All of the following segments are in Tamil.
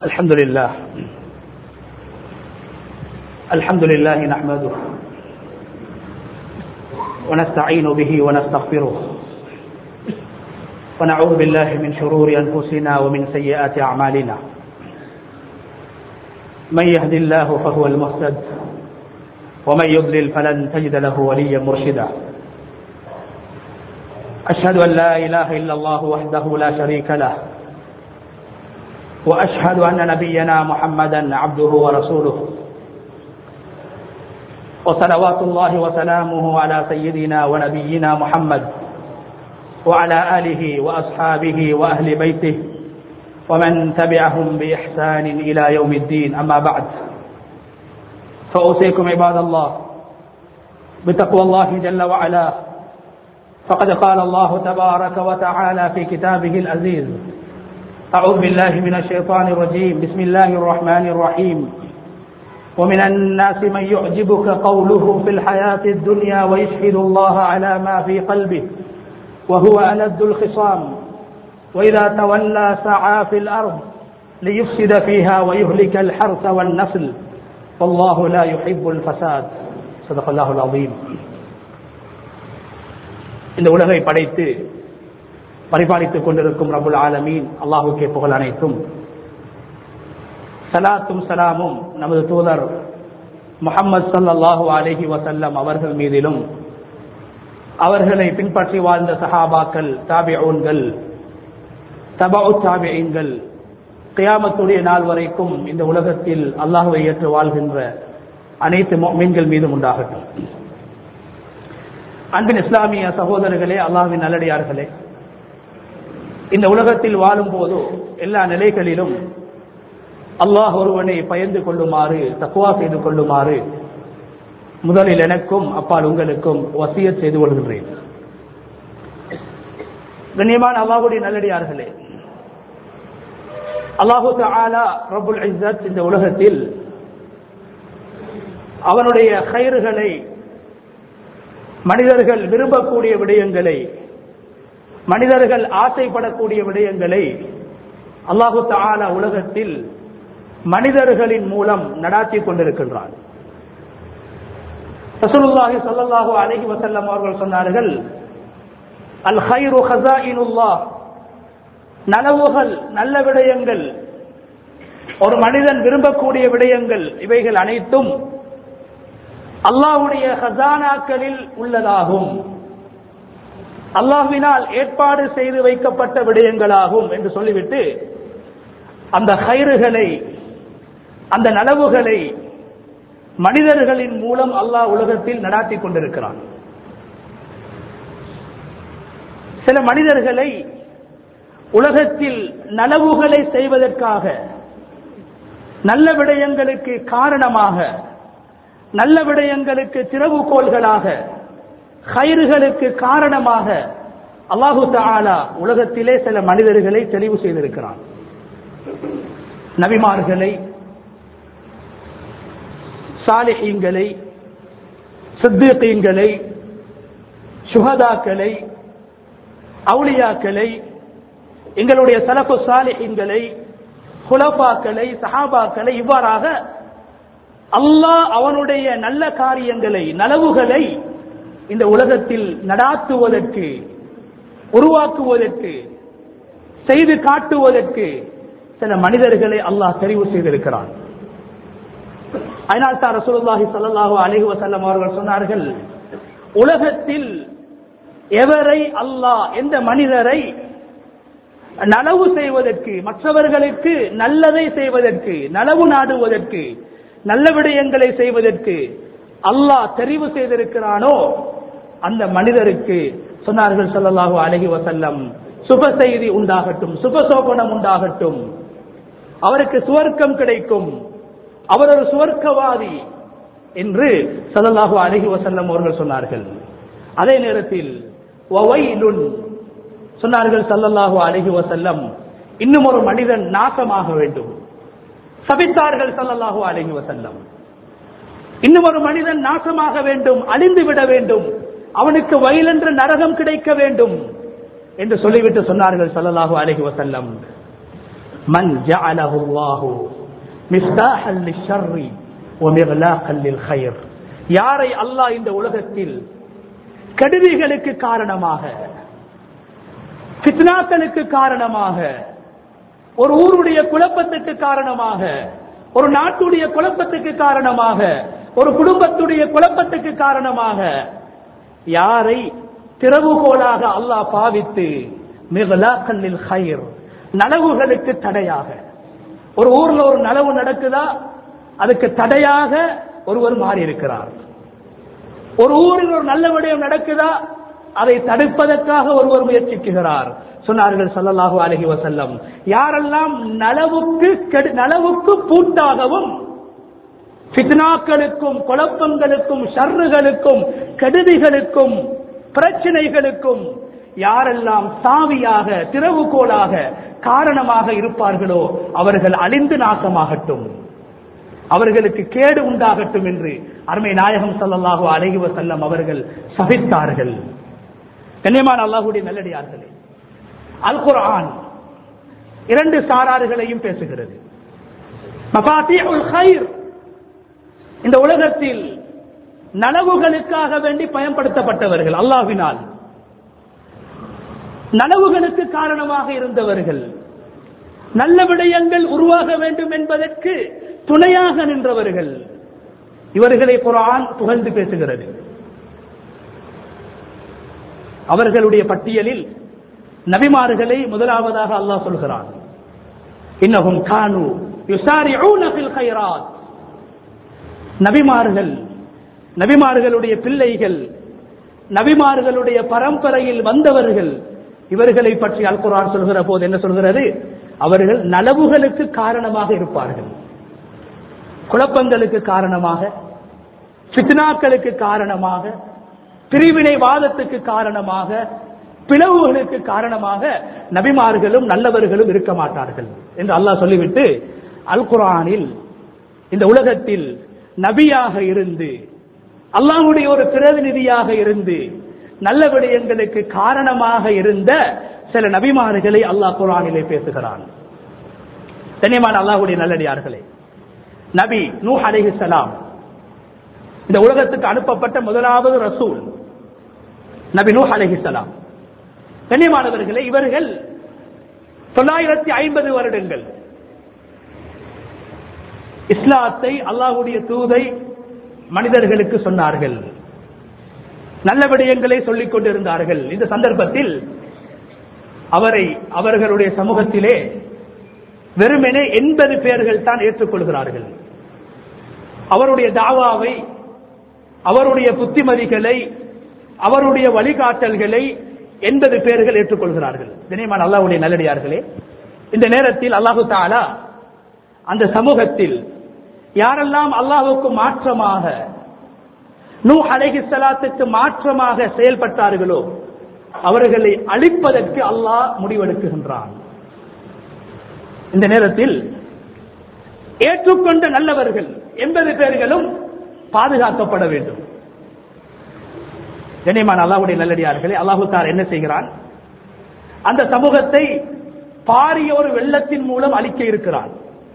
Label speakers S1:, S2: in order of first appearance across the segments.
S1: الحمد لله الحمد لله نحمده ونستعين به ونستغفره ونعوذ بالله من شرور أنفسنا ومن سيئات أعمالنا من يهد الله فهو المهتد ومن يضلل فلن تجد له وليا مرشدا أشهد أن لا إله إلا الله وحده لا شريك له وأشهد أن نبينا محمدا عبده ورسوله وصلوات الله وسلامه على سيدنا ونبينا محمد وعلى آله وأصحابه وأهل بيته ومن تبعهم بإحسان إلى يوم الدين أما بعد فأوصيكم عباد الله بتقوى الله جل وعلا فقد قال الله تبارك وتعالى في كتابه العزيز أعوذ بالله من الشيطان الرجيم بسم الله الرحمن الرحيم ومن الناس من يعجبك قوله في الحياة الدنيا ويشهد الله على ما في قلبه وهو ألد الخصام وإذا تولى سعى في الأرض ليفسد فيها ويهلك الحرث والنسل والله لا يحب الفساد صدق الله العظيم இந்த உலகை படைத்து பரிபாலித்துக் கொண்டிருக்கும் ரபுல் ஆலமீன் அல்லாஹுக்கே புகழ் அனைத்தும் சலாத்தும் சலாமும் நமது தூதர் முகமது சல்லாஹூ அலஹி வசல்லம் அவர்கள் மீதிலும் அவர்களை பின்பற்றி வாழ்ந்த சஹாபாக்கள் தாபிஊன்கள் தபு தாபியங்கள் கியாமத்துடைய நாள் வரைக்கும் இந்த உலகத்தில் அல்லாஹுவை ஏற்று வாழ்கின்ற அனைத்து மீன்கள் மீதும் உண்டாகட்டும் அன்பின் இஸ்லாமிய சகோதரர்களே அல்லாஹின் நல்லடியார்களே இந்த உலகத்தில் வாழும் போது எல்லா நிலைகளிலும் அல்லாஹ் ஒருவனை பயந்து கொள்ளுமாறு தக்குவா செய்து கொள்ளுமாறு முதலில் எனக்கும் அப்பால் உங்களுக்கும் வசிய செய்து கொள்கின்றேன் கண்ணியமான அல்லாஹுடைய நல்லடியார்களே அல்லாஹு ஆலா ரபுல் இசத் இந்த உலகத்தில் அவனுடைய கயிறுகளை மனிதர்கள் விரும்பக்கூடிய விடயங்களை மனிதர்கள் ஆசைப்படக்கூடிய விடயங்களை அல்லாஹு தாலா உலகத்தில் மனிதர்களின் மூலம் நடாத்தி கொண்டிருக்கின்றான் ரசூலுல்லாஹி ஸல்லல்லாஹு அலைஹி வஸல்லம் அவர்கள் சொன்னார்கள் அல் ஹைரு ஹஸாயினுல்லாஹ் நலவுகள் நல்ல விடயங்கள் ஒரு மனிதன் விரும்பக்கூடிய விடயங்கள் இவைகள் அனைத்தும் அல்லாஹ்வுடைய ஹசானாக்களில் உள்ளதாகும் அல்லாஹ்வினால் ஏற்பாடு செய்து வைக்கப்பட்ட விடயங்களாகும் என்று சொல்லிவிட்டு அந்த ஹைறுகளை அந்த நலவுகளை மனிதர்களின் மூலம் அல்லாஹ் உலகத்தில் நடாத்தி கொண்டிருக்கிறான் சில மனிதர்களை உலகத்தில் நலவுகளை செய்வதற்காக நல்ல விடயங்களுக்கு காரணமாக நல்ல விடயங்களுக்கு திறவுகோள்களாக கயிறுகளுக்கு காரணமாக அல்லாஹு தாலா உலகத்திலே சில மனிதர்களை தெளிவு செய்திருக்கிறான் நபிமார்களை சாலிஹீன்களை சித்திகீன்களை சுகதாக்களை அவுளியாக்களை எங்களுடைய சலப்பு சாலிஹீன்களை குலபாக்களை சஹாபாக்களை இவ்வாறாக அல்லாஹ் அவனுடைய நல்ல காரியங்களை நலவுகளை இந்த உலகத்தில் நடாத்துவதற்கு உருவாக்குவதற்கு செய்து காட்டுவதற்கு சில மனிதர்களை அல்லாஹ் தெரிவு செய்திருக்கிறான் அதனால் தான் ரசூலுல்லாஹி ஸல்லல்லாஹு அலைஹி வஸல்லம் அவர்கள் சொன்னார்கள் உலகத்தில் எவரை அல்லாஹ் எந்த மனிதரை நலவு செய்வதற்கு மற்றவர்களுக்கு நல்லதை செய்வதற்கு நலவு நாடுவதற்கு நல்ல விடயங்களை செய்வதற்கு அல்லாஹ் தெரிவு செய்திருக்கிறானோ அந்த மனிதருக்கு சொன்னார்கள் சொல்லலாஹு அழகி வசல்லம் சுப செய்தி உண்டாகட்டும் சுபசோபனம் உண்டாகட்டும் அவருக்கு சுவர்க்கம் கிடைக்கும் அவர் ஒரு சுவர்க்கவாதி என்று சல்லல்லாஹு அழகி வசல்லம் அவர்கள் சொன்னார்கள் அதே நேரத்தில் சொன்னார்கள் சல்லல்லாஹு அழகி வசல்லம் இன்னும் ஒரு மனிதன் நாசமாக வேண்டும் சபித்தார்கள் சல்லல்லாஹு அழகி வசல்லம் இன்னும் ஒரு மனிதன் நாசமாக வேண்டும் அழிந்து விட வேண்டும் அவனுக்கு வயலென்ற நரகம் கிடைக்க வேண்டும் என்று சொல்லிவிட்டு சொன்னார்கள் சல்லல்லாஹு அலைஹி வசல்லம் மன் ஜஅலஹு அல்லாஹு மிஃப்தாஹல் லிஷர்ரி வ மிக்லாகல் லில் கைர் யாரை அல்லாஹ் இந்த உலகத்தில் கெடுதிகளுக்கு காரணமாக ஃபித்னாக்களுக்கு காரணமாக ஒரு ஊருடைய குழப்பத்துக்கு காரணமாக ஒரு நாட்டுடைய குழப்பத்துக்கு காரணமாக ஒரு குடும்பத்துடைய குழப்பத்துக்கு காரணமாக யாரை திறவுகோலாக அல்லாஹ் பாவித்து மிகலாக்கல்லில் ஹைர் நலவுகளுக்கு தடையாக ஒரு ஊர்ல ஒரு நலவு நடக்குதா அதுக்கு தடையாக ஒருவர் மாறி இருக்கிறார் ஒரு ஊரில் ஒரு நல்ல விடயம் நடக்குதா அதை தடுப்பதற்காக ஒருவர் முயற்சிக்குகிறார் சொன்னார்கள் ஸல்லல்லாஹு அலைஹி வஸல்லம் யாரெல்லாம் நலவுக்கு கெடு- நலவுக்கு பூட்டாகவும் ஃபித்னாக்களுக்கும் குழப்பங்களுக்கும் ஷர்றுகளுக்கும் கெடுதிகளுக்கும் பிரச்சனைகளுக்கும் யாரெல்லாம் சாவியாக திறவுகோலாக காரணமாக இருப்பார்களோ அவர்கள் அழிந்து நாசமாகட்டும் அவர்களுக்கு கேடு உண்டாகட்டும் என்று அருமை நாயகம் ஸல்லல்லாஹு அலைஹி வஸல்லம் அவர்கள் சபித்தார்கள் கண்ணியமான அல்லாஹ்வுடைய நல்லடியார்களே அல் குர்ஆன் இரண்டு சாராறுகளையும் பேசுகிறது மஃபாத்திஹுல் கைர் இந்த உலகத்தில் நனவுகளுக்காக வேண்டி பயன்படுத்தப்பட்டவர்கள் அல்லாஹ்வினால் நனவுகளுக்கு காரணமாக இருந்தவர்கள் நல்ல விடயங்கள் உருவாக வேண்டும் என்பதற்கு துணையாக நின்றவர்கள் இவர்களை குர்ஆன் புகழ்ந்து பேசுகிறது அவர்களுடைய பட்டியலில் நபிமார்களை முதலாவதாக அல்லாஹ் சொல்கிறான் இன்னஹும் கானு யுசாரிஊன ஃபில் கைராத் நபிமார்கள் நபிமார்களுடைய பிள்ளைகள் நபிமார்களுடைய பரம்பரையில் வந்தவர்கள் இவர்களை பற்றி அல் குர்ஆன் சொல்கிற போது என்ன சொல்கிறது அவர்கள் நலவுகளுக்கு காரணமாக இருப்பார்கள் குழப்பங்களுக்கு காரணமாக ஃபித்னாக்களுக்கு காரணமாக பிரிவினைவாதத்துக்கு காரணமாக பிளவுகளுக்கு காரணமாக நபிமார்களும் நல்லவர்களும் இருக்க மாட்டார்கள் என்று அல்லாஹ் சொல்லிவிட்டு அல் குர்ஆனில் இந்த உலகத்தில் நபியாக இருந்து அல்லாஹ்வுடைய ஒரு பிரதிநிதியாக இருந்து நல்ல விடயங்களுக்கு காரணமாக இருந்த சில நபிமார்களை அல்லாஹ் குர்ஆனிலே பேசுகிறான் கண்ணியமான அல்லாஹ்வுடைய நல்லடியார்களே நபி நூஹ் அலைஹிஸ்ஸலாம் இந்த உலகத்துக்கு அனுப்பப்பட்ட முதலாவது ரசூல் நபி நூஹ் அலைஹிஸ்ஸலாம் கண்ணியமானவர்களே இவர்கள் தொள்ளாயிரத்தி ஐம்பது வருடங்கள் இஸ்லாத்தை அல்லாஹ்வுடைய தூதை மனிதர்களுக்கு சொன்னார்கள் நல்ல விடயங்களை சொல்லிக் கொண்டிருந்தார்கள் இந்த சந்தர்ப்பத்தில் அவரை அவர்களுடைய சமூகத்திலே வெறுமெனே எண்பது பேர்கள் தான் ஏற்றுக்கொள்கிறார்கள் அவருடைய தாவாவை அவருடைய புத்திமதிகளை அவருடைய வழிகாட்டல்களை எண்பது பேர்கள் ஏற்றுக்கொள்கிறார்கள் தினமான அல்லாஹ்வுடைய நல்லடியார்களே இந்த நேரத்தில் அல்லாஹு தாலா அந்த சமூகத்தில் யாரெல்லாம் அல்லாஹுக்கு மாற்றமாக நூ அலைஹிஸ்ஸலாத்துக்கு மாற்றமாக செயல்பட்டார்களோ அவர்களை அழிப்பதற்கு அல்லாஹ் முடிவெடுக்குகின்றான் இந்த நேரத்தில் ஏற்றுக்கொண்ட நல்லவர்கள் எண்பது பேர்களும் பாதுகாக்கப்பட வேண்டும் கண்ணியமான அல்லாஹ்வுடைய நல்லடியார்களே அல்லாஹு தார் என்ன செய்கிறான் அந்த சமூகத்தை பாரிய ஒரு வெள்ளத்தின் மூலம் அழிக்க இருக்கிறான்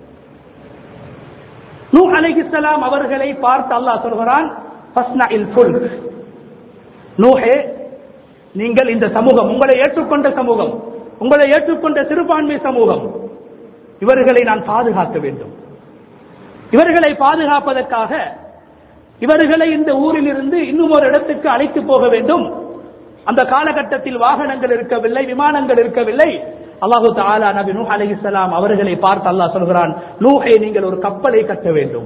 S1: நூ அலைஹிஸ்ஸலாம் அவர்களை பார்த்து அல்லாஹ் சொல்கிறான் ஃபஸ்னஇல் ஃபுல்க் நூஹே நீங்கள் இந்த சமூகம் உங்களை ஏற்றுக்கொண்ட சமூகம் உங்களை ஏற்றுக்கொண்ட சிறுபான்மை சமூகம் இவர்களை நான் பாதுகாக்க வேண்டும் இவர்களை பாதுகாப்பதற்காக இவர்களை இந்த ஊரில் இருந்து இன்னும் ஒரு இடத்துக்கு அழைத்து போக வேண்டும் அந்த காலகட்டத்தில் வாகனங்கள் இருக்கவில்லை விமானங்கள் இருக்கவில்லை அல்லாஹு தாலா நபி நூஹ் அலைஹிஸ்ஸலாம் அவர்களை பார்த்து அல்லாஹ் சொல்கிறான் நூஹை நீங்கள் ஒரு கப்பலை கட்ட வேண்டும்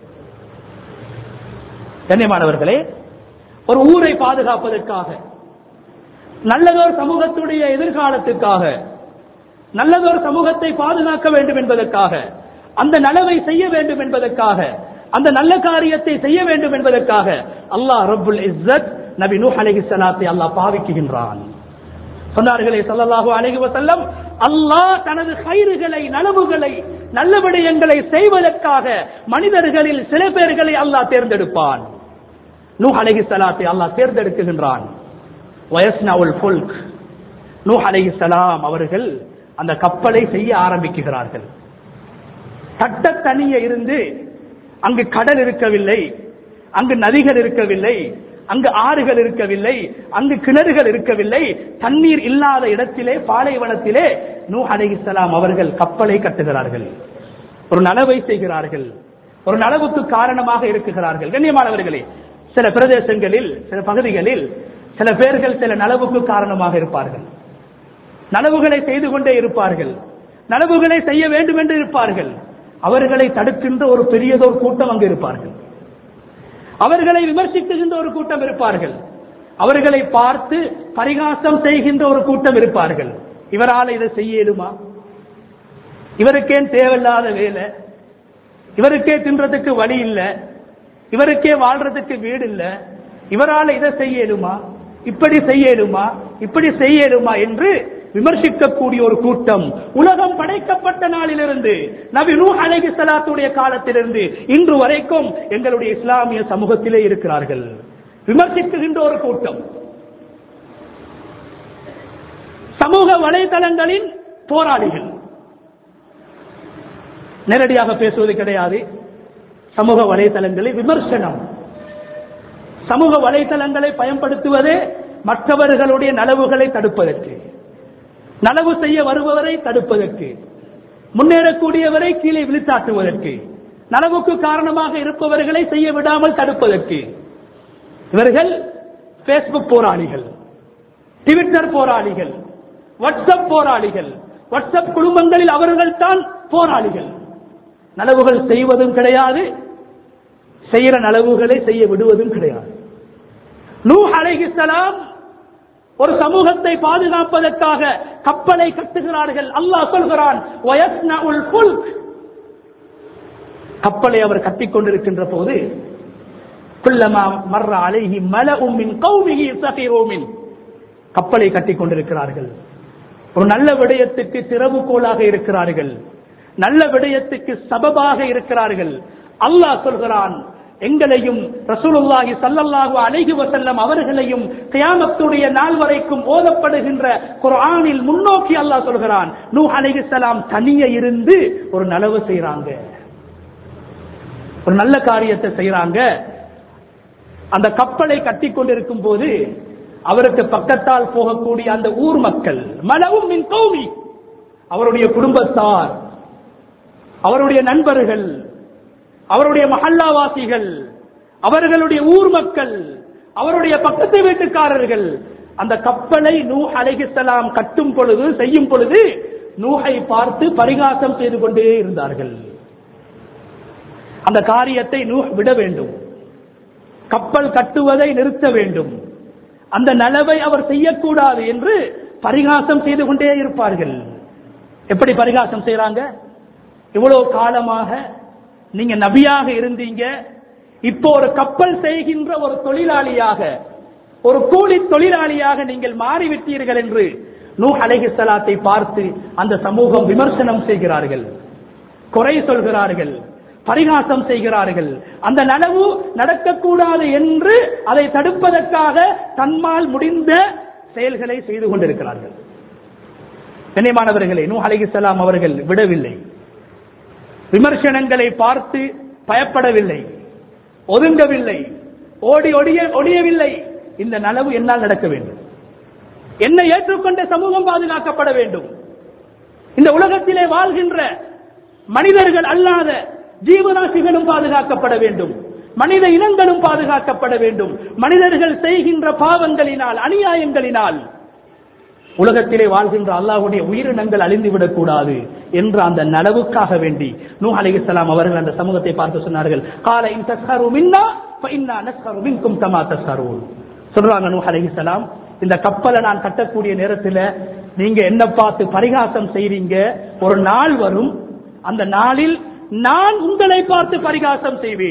S1: கண்ணியமானவர்களே ஒரு ஊரை பாதுகாப்பதற்காக நல்லதோர் சமூகத்துடைய எதிர்காலத்துக்காக நல்லதொரு சமூகத்தை பாதுகாக்க வேண்டும் என்பதற்காக அந்த நலவை செய்ய வேண்டும் என்பதற்காக அந்த நல்ல காரியத்தை செய்ய வேண்டும் என்பதற்காக அல்லாஹ் ரப்புல் இஸ்ஸத் நபி நூஹ் அலைஹிஸ்ஸலாத்தை அல்லாஹ் பாவிக்குகின்றான் சொன்னார்களே ஸல்லல்லாஹு அலைஹி வஸல்லம் அல்லாஹ் தனது கைறுகளை நலவுகளை நல்ல விடயங்களை செய்வதற்காக மனிதர்களில் சில பேர்களை அல்லாஹ் தேர்ந்தெடுப்பான் நூஹ் அலைஹிஸ்ஸலாத்தை அல்லாஹ் தேர்ந்தெடுக்குகின்றான் வயஸ்னவுல் ஃபுல்க் நூஹ் அலைஹிஸ்ஸலாம் அவர்கள் அந்த கப்பலை செய்ய ஆரம்பிக்கிறார்கள் தட்ட தனிய இருந்து அங்கு கடல் இருக்கவில்லை அங்கு நதிகள் இருக்கவில்லை அங்கு ஆறுகள் இருக்கவில்லை அங்கு கிணறுகள் இருக்கவில்லை தண்ணீர் இல்லாத இடத்திலே பாலைவனத்திலே நூ அலைஹிஸ்ஸலாம் அவர்கள் கப்பலை கட்டுகிறார்கள் ஒரு நனவை செய்கிறார்கள் ஒரு நனவுக்கு காரணமாக இருக்குகிறார்கள் கண்ணியமானவர்களே சில பிரதேசங்களில் சில பகுதிகளில் சில பேர்கள் சில நனவுக்கு காரணமாக இருப்பார்கள் நனவுகளை செய்து கொண்டே இருப்பார்கள் நனவுகளை செய்ய வேண்டும் என்று இருப்பார்கள் அவர்களை தடுக்கின்ற ஒரு பெரியதொரு கூட்டம் அங்கு இருப்பார்கள் அவர்களை விமர்சிக்குகின்ற ஒரு கூட்டம் இருப்பார்கள் அவர்களை பார்த்து பரிகாசம் செய்கின்ற ஒரு கூட்டம் இருப்பார்கள் இவரால் இதை செய்ய இயலுமா இவருக்கே தேவையில்லாத வேலை இவருக்கே தின்றதுக்கு வழி இல்ல இவருக்கே வாழ்றதுக்கு வீடு இல்ல இவரால் இதை செய்ய இயலுமா இப்படி செய்ய இயலுமா இப்படி செய்ய இயலுமா என்று விமர்சிக்கக்கூடிய ஒரு கூட்டம் உலகம் படைக்கப்பட்ட நாளிலிருந்து நபி நூ அலைஹி ஸலாத்துடைய காலத்திலிருந்து இன்று வரைக்கும் எங்களுடைய இஸ்லாமிய சமூகத்திலே இருக்கிறார்கள் விமர்சிக்குகின்ற ஒரு கூட்டம் சமூக வலைதளங்களின் போராளிகள் நேரடியாக பேசுவது கிடையாது சமூக வலைதளங்களில் விமர்சனம் சமூக வலைதளங்களை பயன்படுத்துவதே மற்றவர்களுடைய நலவுகளை தடுப்பதற்கு நனவு செய்ய வருபவரை தடுப்பதற்கு முன்னேறக்கூடியவரை கீழே விழித்தாட்டுவதற்கு நனவுக்கு காரணமாக இருப்பவர்களை செய்ய விடாமல் தடுப்பதற்கு இவர்கள் பேஸ்புக் போராளிகள் ட்விட்டர் போராளிகள் வாட்ஸ்அப் போராளிகள் வாட்ஸ்அப் குடும்பங்களில் அவர்கள் தான் போராளிகள் நலவுகள் செய்வதும் கிடையாது செய்யற நலவுகளை செய்ய விடுவதும் கிடையாது நூ அலைஹிஸ்ஸலாம் ஒரு சமூகத்தை பாதுகாப்பதற்காக கப்பலை கட்டுகிறார்கள் அல்லாஹ் சொல்கிறான் "வயஸ்னஉல் ஃபுல்க்." கப்பலை அவர் கட்டிக் கொண்டிருக்கின்ற போது குல்லமா மர்ற அலைஹி மலஉம் மின் கௌமிஹி சஃபிரு மின் கப்பலை கட்டிக் கொண்டிருக்கிறார்கள் ஒரு நல்ல விடயத்துக்கு திறவுகோலாக இருக்கிறார்கள் நல்ல விடயத்துக்கு சபபாக இருக்கிறார்கள் அல்லாஹ் சொல்கிறான் எங்களையும் ரசூலுல்லாஹி ஸல்லல்லாஹு அலைஹி வஸல்லம் அவர்களையும் கியாமத்துடைய நாள் வரைக்கும் ஓதப்படுகின்ற குர்ஆனில் முன்னோக்கி அல்லாஹ் சொல்கிறான் நூஹ் அலைஹிஸ்ஸலாம் தனியே இருந்து ஒரு நலவு செய்றாங்க ஒரு நல்ல காரியத்தை செய்றாங்க அந்த கப்பலை கட்டி கொண்டிருக்கும் போது அவருக்கு பக்கத்தால் போகக்கூடிய அந்த ஊர் மக்கள் மலவும் மின் கௌமி அவருடைய குடும்பத்தார் அவருடைய நண்பர்கள் அவருடைய மஹல்லாவாசிகள் அவர்களுடைய ஊர் மக்கள் அவருடைய பக்கத்து வீட்டுக்காரர்கள் அந்த கப்பலை நூ அலைஹிஸ்ஸலாம் கட்டும் பொழுது செய்யும் பொழுது நூஹை பார்த்து பரிகாசம் செய்து கொண்டே இருந்தார்கள் அந்த காரியத்தை நூஹ் விட வேண்டும் கப்பல் கட்டுவதை நிறுத்த வேண்டும் அந்த நலவை அவர் செய்யக்கூடாது என்று பரிகாசம் செய்து கொண்டே இருப்பார்கள் எப்படி பரிகாசம் செய்யறாங்க இவ்வளவு காலமாக நீங்க நபியாக இருந்தீங்க இப்போ ஒரு கப்பல் செய்கின்ற ஒரு தொழிலாளியாக ஒரு கூலி தொழிலாளியாக நீங்கள் மாறிவிட்டீர்கள் என்று நூ அலைஹிஸ்ஸலாத்தை பார்த்து அந்த சமூகம் விமர்சனம் செய்கிறார்கள் குறை சொல்கிறார்கள் பரிகாசம் செய்கிறார்கள் அந்த நனவு நடக்கக்கூடாது என்று அதை தடுப்பதற்காக தன்மால் முடிந்த செயல்களை செய்து கொண்டிருக்கிறார்கள் கண்ணியமானவர்களே நூ அலைஹிஸ்ஸலாம் அவர்கள் விடவில்லை விமர்சனங்களை பார்த்து பயப்படவில்லை ஒதுங்கவில்லை ஓடி ஒடிய ஒடியவில்லை இந்த நனவு என்னால் நடக்க வேண்டும் என்னை ஏற்றுக்கொண்ட சமூகம் பாதுகாக்கப்பட வேண்டும் இந்த உலகத்திலே வாழ்கின்ற மனிதர்கள் அல்லாத ஜீவராசிகளும் பாதுகாக்கப்பட வேண்டும் மனித இனங்களும் பாதுகாக்கப்பட வேண்டும் மனிதர்கள் செய்கின்ற பாவங்களினால் அநியாயங்களினால் உலகத்திலே வாழ்கின்ற அல்லாஹ்வுடைய உயிரினங்கள் அழிந்துவிடக் கூடாது என்ற அந்த நனவுக்காக வேண்டி நூ அலைஹிஸ்ஸலாம் அவர்கள் அந்த சமூகத்தை பார்த்து சொன்னார்கள் கால இன் தஸ்ஹரு மின்னா ஃப இன்னா நஸ்ஹரு மின்கும் கமா தஸ்ஹரூன் சொல்றாங்க நூ அலைஹிஸ்ஸலாம் இந்த கப்பலை நான் கட்டக்கூடிய நேரத்தில் நீங்க என்ன பார்த்து பரிகாசம் செய்றீங்க ஒரு நாள் வரும் அந்த நாளில் நான் உங்களை பார்த்து பரிகாசம் செய்வேன்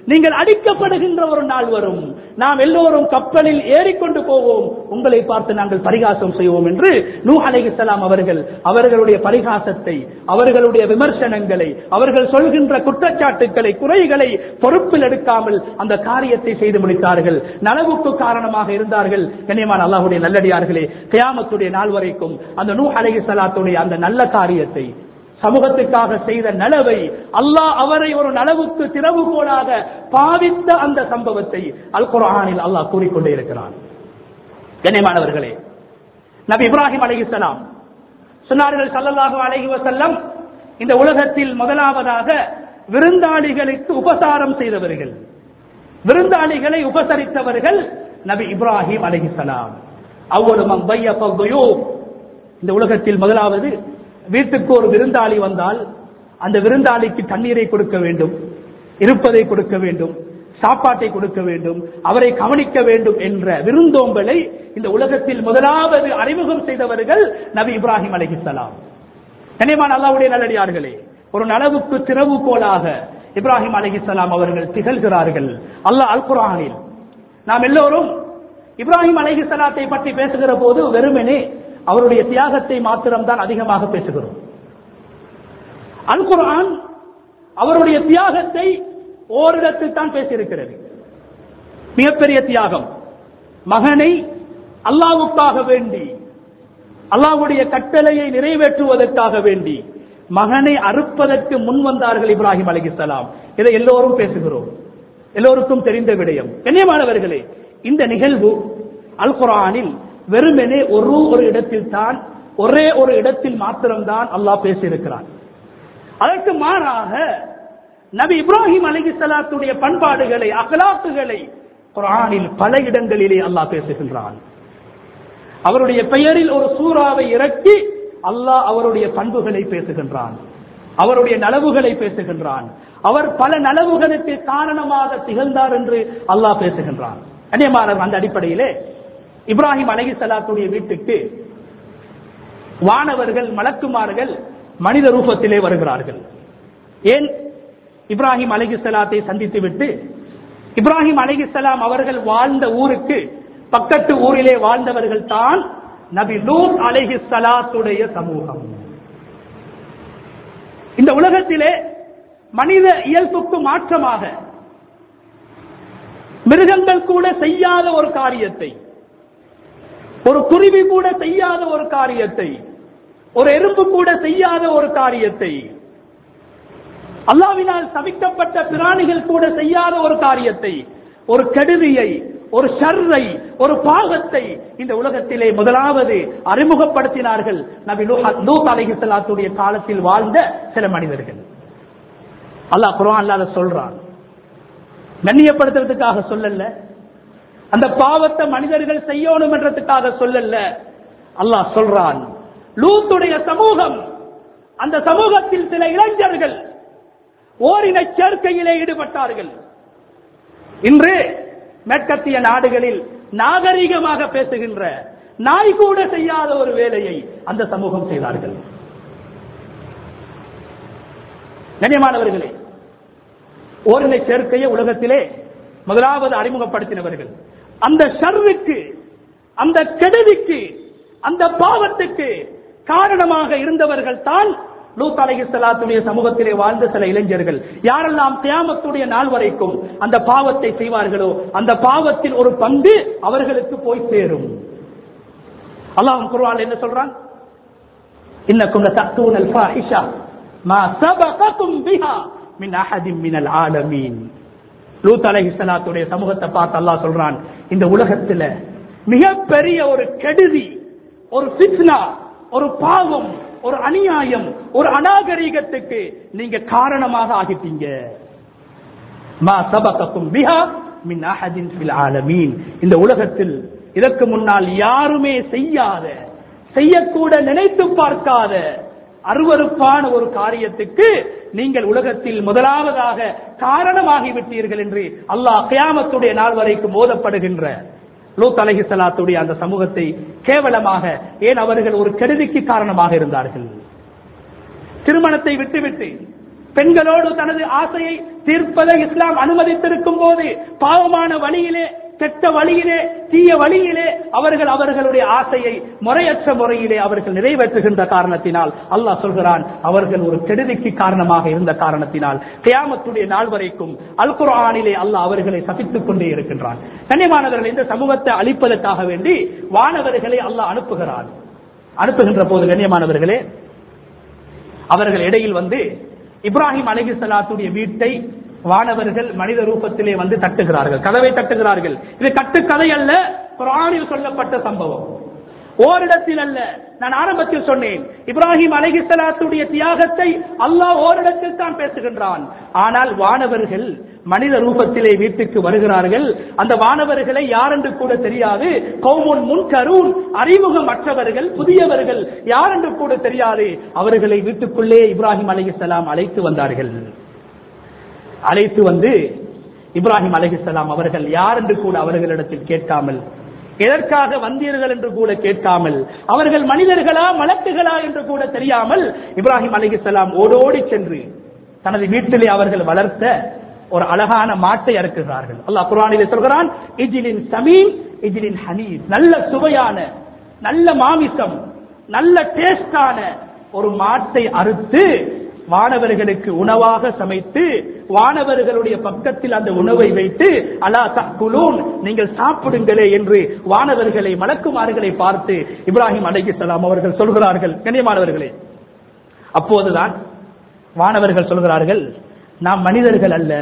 S1: நீங்கள் அடிக்கப்படுகின்ற ஒரு நாள் வரும் நாம் எல்லோரும் கப்பலில் ஏறிக்கொண்டு போவோம் உங்களை பார்த்து நாங்கள் பரிகாசம் செய்வோம் என்று நூ அலைஹிஸ்ஸலாம் அவர்கள் அவர்களுடைய பரிகாசத்தை அவர்களுடைய விமர்சனங்களை அவர்கள் சொல்கின்ற குற்றச்சாட்டுக்களை குறைகளை பொறுப்பில் எடுக்காமல் அந்த காரியத்தை செய்து முடித்தார்கள் நலவுக்கு காரணமாக இருந்தார்கள் கண்ணியமான அல்லாஹுடைய நல்லடியார்களே கியாமத்துடைய நாள் வரைக்கும் அந்த நூ அலைஹிஸ்ஸலாத்துடைய அந்த நல்ல காரியத்தை சமூகத்துக்காக செய்த நலவை அல்லாஹ் அவரை ஒரு நலவுக்கு திறவுகோலாக பாவித்த அந்த சம்பவத்தை அல் குர்ஆனில் அல்லாஹ் கூறிக்கொண்டே இருக்கிறான் கண்ணியமானவர்களே நபி இப்ராஹிம் அலைஹிஸ்ஸலாம் சொன்னார்கள் ஸல்லல்லாஹு அலைஹி வஸல்லம் இந்த உலகத்தில் முதலாவதாக விருந்தாளிகளுக்கு உபசாரம் செய்தவர்கள் விருந்தாளிகளை உபசரித்தவர்கள் நபி இப்ராஹிம் அலைஹிஸ்ஸலாம் அவ்வளவு மன் ضيف الضيوف இந்த உலகத்தில் முதலாவது வீட்டுக்கு ஒரு விருந்தாளி வந்தால் அந்த விருந்தாளிக்கு தண்ணீரை கொடுக்க வேண்டும் இருப்பதை கொடுக்க வேண்டும் சாப்பாட்டை கொடுக்க வேண்டும் அவரை கவனிக்க வேண்டும் என்ற விருந்தோம்பலை இந்த உலகத்தில் முதலாவது அறிமுகம் செய்தவர்கள் நபி இப்ராஹிம் அலைஹிஸ்ஸலாம் கனிமான் அல்லாவுடைய நல்லடியார்களே ஒரு நலவுக்கு திறவுகோலாக இப்ராஹிம் அலைஹிஸ்ஸலாம் அவர்கள் திகழ்கிறார்கள் அல்லாஹ் அல் குர்ஆனில் நாம் எல்லோரும் இப்ராஹிம் அலைஹிஸ்ஸலாத்தை பற்றி பேசுகிற போது வெறுமனே அவருடைய தியாகத்தை மாத்திரம்தான் அதிகமாக பேசுகிறோம் அல் குர்ஆன் அவருடைய தியாகத்தை ஓரிடத்தில் தான் பேசியிருக்கிறது மிகப்பெரிய தியாகம் மகனை அல்லாவுக்காக வேண்டி அல்லாவுடைய கட்டளையை நிறைவேற்றுவதற்காக வேண்டி மகனை அறுப்பதற்கு முன் வந்தார்கள் இப்ராஹிம் அலிகிஸ்லாம் இதை எல்லோரும் பேசுகிறோம் எல்லோருக்கும் தெரிந்த விடயம் கண்ணியமானவர்களே இந்த நிகழ்வு அல் குரானில் வெறுமெனே ஒரு ஒரு இடத்தில் தான் ஒரே ஒரு இடத்தில் மாத்திரம்தான் அல்லாஹ் பேசியிருக்கிறான் அதற்கு மாறாக நபி இப்ராஹிம் அலிகிஸ்லாத்துடைய பண்பாடுகளை அகலாக்குகளை குரானில் பல இடங்களிலே அல்லாஹ் பேசுகின்றான் அவருடைய பெயரில் ஒரு சூறாவை இறக்கி அல்லாஹ் அவருடைய பண்புகளை பேசுகின்றான் அவருடைய நலவுகளை பேசுகின்றான் அவர் பல நலவுகளுக்கு காரணமாக திகழ்ந்தார் என்று அல்லாஹ் பேசுகின்றான் கண்ணியமானவர் அந்த அடிப்படையிலே இப்ராஹிம் அலகி சலாத்துடைய வீட்டுக்கு வானவர்கள் மலக்குமார்கள் மனித ரூபத்திலே வருகிறார்கள் ஏன் இப்ராஹிம் அலகி சலாத்தை சந்தித்து விட்டு இப்ராஹிம் அலிகிஸ்லாம் அவர்கள் வாழ்ந்த ஊருக்கு பக்கத்து ஊரிலே வாழ்ந்தவர்கள் தான் நபி லூத் அலஹி சலாத்துடைய சமூகம் இந்த உலகத்திலே மனித இயல்புக்கு மாற்றமாக மிருகங்கள் கூட செய்யாத ஒரு காரியத்தை ஒரு குருவி கூட செய்யாத ஒரு காரியத்தை ஒரு எறும்பு கூட செய்யாத ஒரு காரியத்தை அல்லாவினால் சபிக்கப்பட்ட பிராணிகள் கூட செய்யாத ஒரு காரியத்தை ஒரு கெடுதியை ஒரு ஷர்ரை ஒரு பாகத்தை இந்த உலகத்திலே முதலாவது அறிமுகப்படுத்தினார்கள் நபி லூத் அலைஹிஸ்ஸலாத்துடைய காலத்தில் வாழ்ந்த சில மனிதர்கள் அல்லாஹ் குர்ஆன்ல அதை சொல்றான் கண்ணியப்படுத்துறதுக்காக சொல்லல அந்த பாவத்தை மனிதர்கள் செய்யணும் என்றதுக்காக சொல்லல அல்லாஹ் சொல்றான் லூத்துடைய சமூகம் அந்த சமூகத்தில் சில இளைஞர்கள் ஓரின சேர்க்கையிலே ஈடுபட்டார்கள் இன்று மேற்கத்திய நாடுகளில் நாகரிகமாக பேசுகின்ற நாய் கூட செய்யாத ஒரு வேலையை அந்த சமூகம் செய்தார்கள் கண்ணியமானவர்களே ஓரின சேர்க்கையை உலகத்திலே முதலாவது அறிமுகப்படுத்தினவர்கள் அந்த ஷர்ருக்கு அந்த கெடுதிக்கு அந்த பாவத்துக்கு காரணமாக இருந்தவர்கள் தான் லூத் அலைஹிஸ்ஸலாத்துடைய சமூகத்திலே வாழ்ந்த சில இளைஞர்கள் யாரெல்லாம் கியாமத்துடைய நாள் வரைக்கும் அந்த பாவத்தை செய்வார்களோ அந்த பாவத்தில் ஒரு பங்கு அவர்களுக்கு போய் சேரும் அல்லாஹ் குர்ஆன் என்ன சொல்றான் இன்னக்கும் லதஅத்தூன அல்-ஃபாஹிஷா மா சபகக்கும் பிஹா மின் அஹதின் மினல் ஆலமீன் லூத் அலைஹிஸ்ஸலாத்துடைய சமூகத்தை பார்த்து அல்லாஹ் சொல்றான் இந்த உலகத்துல மிகப்பெரிய ஒரு கெடுதி ஒரு ஃபித்னா ஒரு பாவம் ஒரு அநியாயம் ஒரு அநாகரீகத்துக்கு நீங்க காரணமாக ஆகிட்டீங்க மா சபகக்கும் பிஹா மின் அஹதின் ஃபில் ஆலமீன் இந்த உலகத்தில் இதற்கு முன்னால் யாருமே செய்யாத செய்யக்கூட நினைத்து பார்க்காத அருவருப்பான ஒரு காரியத்துக்கு நீங்கள் உலகத்தில் முதலாவதாக காரணமாகிவிட்டீர்கள் என்று அல்லாஹ் கியாமத்துடைய நாள் வரைக்கும் மோதப்படுகின்ற லூத் அலஹி சலாத்துடைய அந்த சமூகத்தை கேவலமாக ஏன் அவர்கள் ஒரு கெடுதிக்கு காரணமாக இருந்தார்கள் திருமணத்தை விட்டுவிட்டு பெண்களோடு தனது ஆசையை தீர்ப்பதை இஸ்லாம் அனுமதித்திருக்கும் போது பாவமான வழியிலே கெட்ட வழியிலே தீய வழியிலே அவர்கள் அவர்களுடைய ஆசையை முறையற்ற முறையிலே அவர்கள் நிறைவேற்றுகின்ற காரணத்தினால் அல்லாஹ் சொல்கிறான் அவர்கள் ஒரு கெடுதிக்கு காரணமாக இருந்த காரணத்தினால் கியாமத்துடைய நாள் வரைக்கும் அல் குர்ஆனிலே அல்லாஹ் அவர்களை சபித்துக் கொண்டே இருக்கின்றான் கண்ணியமானவர்கள் இந்த சமூகத்தை அழிப்பதற்காக வேண்டி வானவர்களை அல்லாஹ் அனுப்புகிறான் அனுப்புகின்ற போது கண்ணியமானவர்களே அவர்கள் இடையில் வந்து இப்ராஹிம் அலஹி சலாத்துடைய வீட்டை வானவர்கள் மனித ரூபத்திலே வந்து தட்டுகிறார்கள் கதவை தட்டுகிறார்கள் இது கட்டுக்கதை அல்ல குரானில் சொல்லப்பட்ட சம்பவம் ஓரிடத்தில் அல்ல நான் ஆரம்பத்தில் சொன்னேன் இப்ராஹிம் அலஹிசலாத்துடைய தியாகத்தை அல்லாஹ் ஓரிடத்தில் தான் பேசுகின்றான் ஆனால் வானவர்கள் மனித ரூபத்திலே வீட்டுக்கு வருகிறார்கள் அந்த வானவர்களை யாரென்று கூட தெரியாது கௌமுன் முன்கரூன் அறிமுகமற்றவர்கள் புதியவர்கள் யாரென்று கூட தெரியாது அவர்களை வீட்டுக்குள்ளே இப்ராஹிம் அலஹிசலாம் அழைத்து வந்தார்கள் அழைத்து வந்து இப்ராஹிம் அலஹிசலாம் அவர்கள் யார் என்று கூட அவர்களிடத்தில் கேட்காமல் எதற்காக வந்தீர்கள் என்று கூட கேட்காமல் அவர்கள் மனிதர்களா மலக்குகளா என்று கூட தெரியாமல் இப்ராஹிம் அலிகலாம் ஓடோடி சென்று தனது வீட்டிலே அவர்கள் வளர்த்த ஒரு அழகான மாட்டை அறுக்குகிறார்கள் அல்லாஹ் குரானிலே சொல்கிறான் இஜிலின் சமீம் இஜிலின் ஹனீஸ் நல்ல சுவையான நல்ல மாமிசம் நல்ல டேஸ்டான ஒரு மாட்டை அறுத்து வானவர்களுக்கு உணவாக சமைத்து வானவர்களுடைய பக்கத்தில் அந்த உணவை வைத்து அலா தக்குலூன் நீங்கள் சாப்பிடுங்களே என்று வானவர்களை மலக்குமார்களை பார்த்து இப்ராஹிம் அலைஹிஸ்ஸலாம் அவர்கள் சொல்கிறார்கள் கண்ணியமானவர்களே அப்போதுதான் வானவர்கள் சொல்கிறார்கள் நாம் மனிதர்கள் அல்ல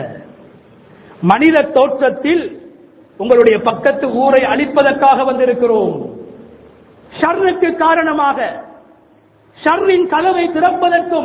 S1: மனித தோற்றத்தில் உங்களுடைய பக்கத்து ஊரை அழிப்பதற்காக வந்திருக்கிறோம் ஷர்னுக்கு காரணமாக ஷர்ரின் கதவை திறப்பதற்கும்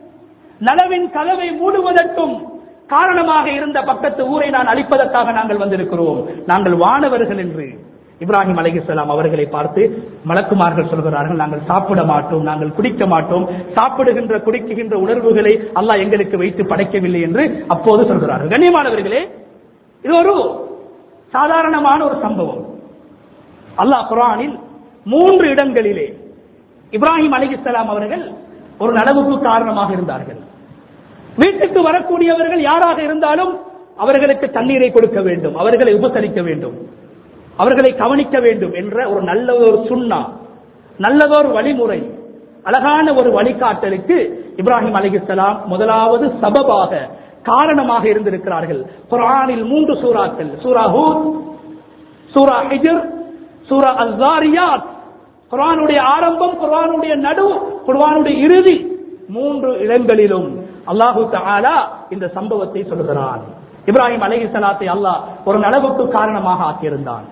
S1: நலவின் கதவை மூடுவதற்கும் காரணமாக இருந்த பக்கத்து ஊரை நான் அழிப்பதற்காக நாங்கள் வந்திருக்கிறோம் நாங்கள் வானவர்கள் என்று இப்ராஹிம் அலைஹிஸ்ஸலாம் அவர்களை பார்த்து மலக்குமார்கள் சொல்கிறார்கள் நாங்கள் சாப்பிட மாட்டோம் நாங்கள் குடிக்க மாட்டோம் சாப்பிடுகின்ற குடிக்குகின்ற உணர்வுகளை அல்லாஹ் எங்களுக்கு வைத்து படைக்கவில்லை என்று அப்போது சொல்கிறார்கள் கண்ணியமானவர்களே இது ஒரு சாதாரணமான ஒரு சம்பவம் அல்லாஹ் குரானில் மூன்று இடங்களிலே இப்ராஹிம் அலிகிஸ்லாம் அவர்கள் ஒரு நனவுக்கு காரணமாக இருந்தார்கள் வீட்டுக்கு வரக்கூடியவர்கள் யாராக இருந்தாலும் அவர்களுக்கு தண்ணீரை கொடுக்க வேண்டும் அவர்களை உபசரிக்க வேண்டும் அவர்களை கவனிக்க வேண்டும் என்ற ஒரு நல்ல ஒரு சுண்ணா நல்லதொரு வழிமுறை அழகான ஒரு வழிகாட்டலுக்கு இப்ராஹிம் அலிகிஸ்லாம் முதலாவது சபபாக காரணமாக இருந்திருக்கிறார்கள் குரானில் மூன்று சூறாக்கள் சூரா ஹூத் சூரா ஹிஜர் சூரா அஸ்ஸாரியாத் குர்ஆனுடைய ஆரம்பம் குர்ஆனுடைய நடு குர்ஆனுடைய இறுதி மூன்று இடங்களிலும் அல்லாஹு தஆலா இந்த சம்பவத்தை சொல்கிறான் இப்ராஹிம் அலைஹிஸ்ஸலாத்தை அல்லாஹ் ஒரு நலவுக்கு காரணமாக ஆக்கியிருந்தான்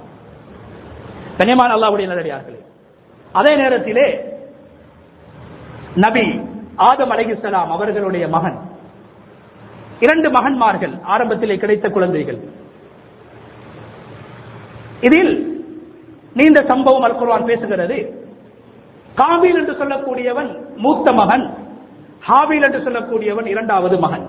S1: கண்ணியமான அல்லாஹ்வுடைய நல்லடியார்களே அதே நேரத்திலே நபி ஆதம் அலைஹிஸ்ஸலாம் அவர்களுடைய மகன் இரண்டு மகன்மார்கள் ஆரம்பத்திலே கிடைத்த குழந்தைகள் இதில் நீண்ட சம்பவம் அல் குர்ஆன் பேசுகிறது காபீல் என்று சொல்லக்கூடியவன் மூத்த மகன் ஹாபீல் என்று சொல்லக்கூடியவன் இரண்டாவது மகன்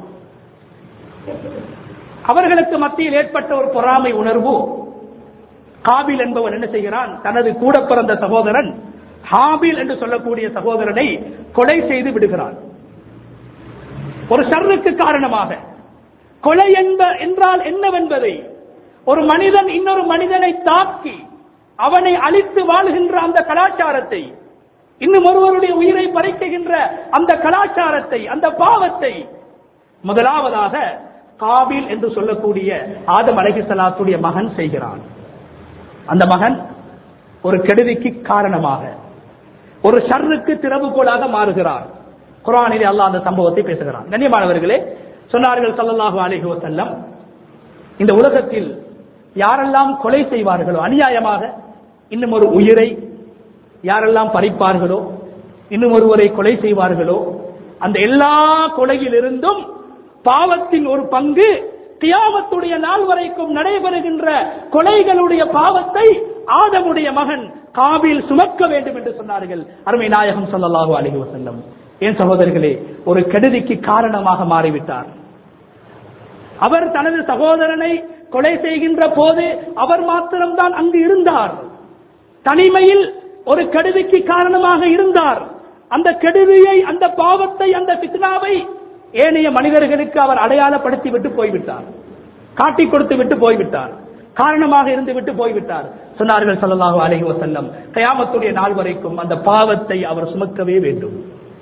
S1: அவர்களுக்கு மத்தியில் ஏற்பட்ட ஒரு பொறாமை உணர்வு காபில் என்பவன் என்ன செய்கிறான் தனது கூட பிறந்த சகோதரன் ஹாபில் என்று சொல்லக்கூடிய சகோதரனை கொலை செய்து விடுகிறான் ஒரு ஷர்ருக்கு காரணமாக கொலை என்ப என்றால் என்னவென்பதை ஒரு மனிதன் இன்னொரு மனிதனை தாக்கி அவனை அழித்து வாழ்கின்ற அந்த கலாச்சாரத்தை இன்னும் ஒருவருடைய உயிரை பறிக்குகின்ற அந்த கலாச்சாரத்தை அந்த பாவத்தை முதலாவதாக காபில் என்று சொல்லக்கூடிய ஆதம் அலைஹிஸ்ஸலாத்துடைய மகன் செய்கிறான் அந்த மகன் ஒரு கெடுதிக்கு காரணமாக ஒரு ஷர்ருக்கு திறவுகோலாக மாறுகிறார் குரானிலே அல்லாஹ் அந்த சம்பவத்தை பேசுகிறான் கண்ணியமானவர்களே சொன்னார்கள் ஸல்லல்லாஹு அலைஹி வஸல்லம் இந்த உலகத்தில் யாரெல்லாம் கொலை செய்வார்களோ அநியாயமாக இன்னும் ஒரு உயிரை யாரெல்லாம் பறிப்பார்களோ இன்னும் ஒருவரை கொலை செய்வார்களோ அந்த எல்லா கொலையிலிருந்தும் பாவத்தின் ஒரு பங்கு கியாமத்துடைய நாள் வரைக்கும் நடைபெறுகின்ற கொலைகளுடைய பாவத்தை ஆதமுடைய மகன் காபில் சுமக்க வேண்டும் என்று சொன்னார்கள் அருமை நாயகம் ஸல்லல்லாஹு அலைஹி வஸல்லம் ஏன் சகோதரர்களே ஒரு கெடுதிக்கு காரணமாக மாறிவிட்டார் அவர் தனது சகோதரனை கொலை செய்கின்ற போது அவர் மாத்திரம்தான் அங்கு இருந்தார் தனிமையில் ஒரு கெடுதிக்கு காரணமாக இருந்தார் அந்த கெடுதியை அந்த பாவத்தை அந்த பித்னாவை ஏனைய மனிதர்களுக்கு அவர் அடையாளப்படுத்தி விட்டு போய்விட்டார் காட்டிக் கொடுத்து விட்டு போய்விட்டார் காரணமாக இருந்து விட்டு போய்விட்டார் சொன்னார்கள் ஸல்லல்லாஹு அலைஹி வஸல்லம் கயாமத்துடைய நாள் வரைக்கும் அந்த பாவத்தை அவர் சுமக்கவே வேண்டும்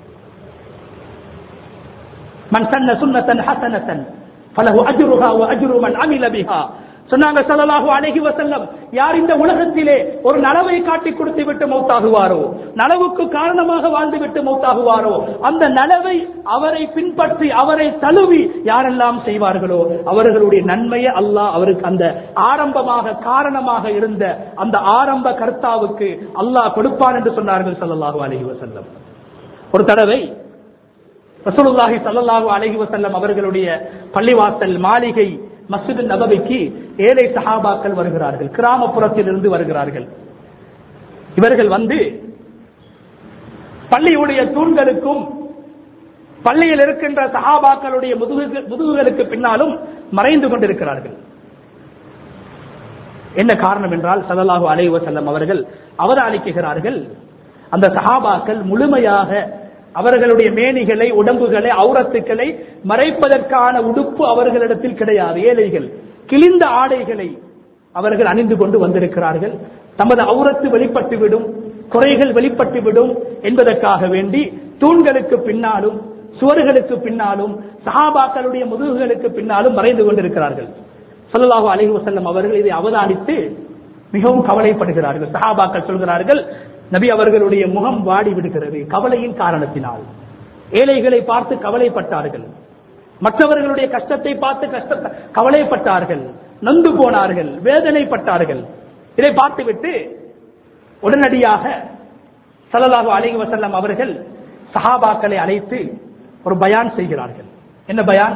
S1: மன் சன்ன சுன்னத்தன் ஹசனத்தன் ஃபலஹு அஜ்ருஹா வ அஜ்ரு மன் அமில பிஹா சொன்னாங்க ஸல்லல்லாஹு அலைஹி வஸல்லம் யார் இந்த உலகத்திலே ஒரு நலவை காட்டி கொடுத்து விட்டு மௌத்தாகுவாரோ நலவுக்கு காரணமாக வாழ்ந்து விட்டு மௌத்தாகுவாரோ அந்த நலவை அவரை பின்பற்றி அவரை தழுவி யாரெல்லாம் செய்வார்களோ அவர்களுடைய நன்மையை அல்லாஹ் அவருக்கு அந்த ஆரம்பமாக காரணமாக இருந்த அந்த ஆரம்ப கர்த்தாவுக்கு அல்லாஹ் கொடுப்பான் என்று சொன்னார்கள் ஸல்லல்லாஹு அலைஹி வஸல்லம் ஒரு தடவை ரசூலுல்லாஹி ஸல்லல்லாஹு அலைஹி வஸல்லம் அவர்களுடைய பள்ளிவாசல் மாளிகை மஸ்ஜித் நபவிக்கு ஏழை சஹாபாக்கள் வருகிறார்கள் கிராமப்புறத்தில் இருந்து வருகிறார்கள் இவர்கள் வந்து பள்ளியுடைய தூண்களுக்கும் பள்ளியில் இருக்கின்ற சஹாபாக்களுடைய முதுகு முதுகுகளுக்கு பின்னாலும் மறைந்து கொண்டிருக்கிறார்கள் என்ன காரணம் என்றால் ஸல்லல்லாஹு அலைஹி வஸல்லம் அவர்கள் அவதானிக்குகிறார்கள் அந்த சஹாபாக்கள் முழுமையாக அவர்களுடைய மேனிகளை உடம்புகளை அவுரத்துக்களை மறைப்பதற்கான உடுப்பு அவர்களிடத்தில் கிடையாது ஏழைகள் கிழிந்த ஆடைகளை அவர்கள் அணிந்து கொண்டு வந்திருக்கிறார்கள் தமது அவுரத்து வெளிப்பட்டுவிடும் குறைகள் வெளிப்பட்டுவிடும் என்பதற்காக வேண்டி தூண்களுக்கு பின்னாலும் சுவர்களுக்கு பின்னாலும் சஹாபாக்களுடைய முதுகுகளுக்கு பின்னாலும் மறைந்து கொண்டிருக்கிறார்கள் ஸல்லல்லாஹு அலைஹி வஸல்லம் அவர்கள் இதை அவதானித்து மிகவும் கவலைப்படுகிறார்கள் சஹாபாக்கள் சொல்கிறார்கள் நபி அவர்களுடைய முகம் வாடி விடுகிறது கவலையின் காரணத்தினால் ஏழைகளை பார்த்து கவலைப்பட்டார்கள் மற்றவர்களுடைய கஷ்டத்தை பார்த்து கஷ்ட கவலைப்பட்டார்கள் நொந்து போனார்கள் வேதனைப்பட்டார்கள் இதை பார்த்துவிட்டு உடனடியாக ஸல்லல்லாஹு அலைஹி வஸல்லம் அவர்கள் சஹாபாக்களை அழைத்து ஒரு பயான் செய்கிறார்கள் என்ன பயான்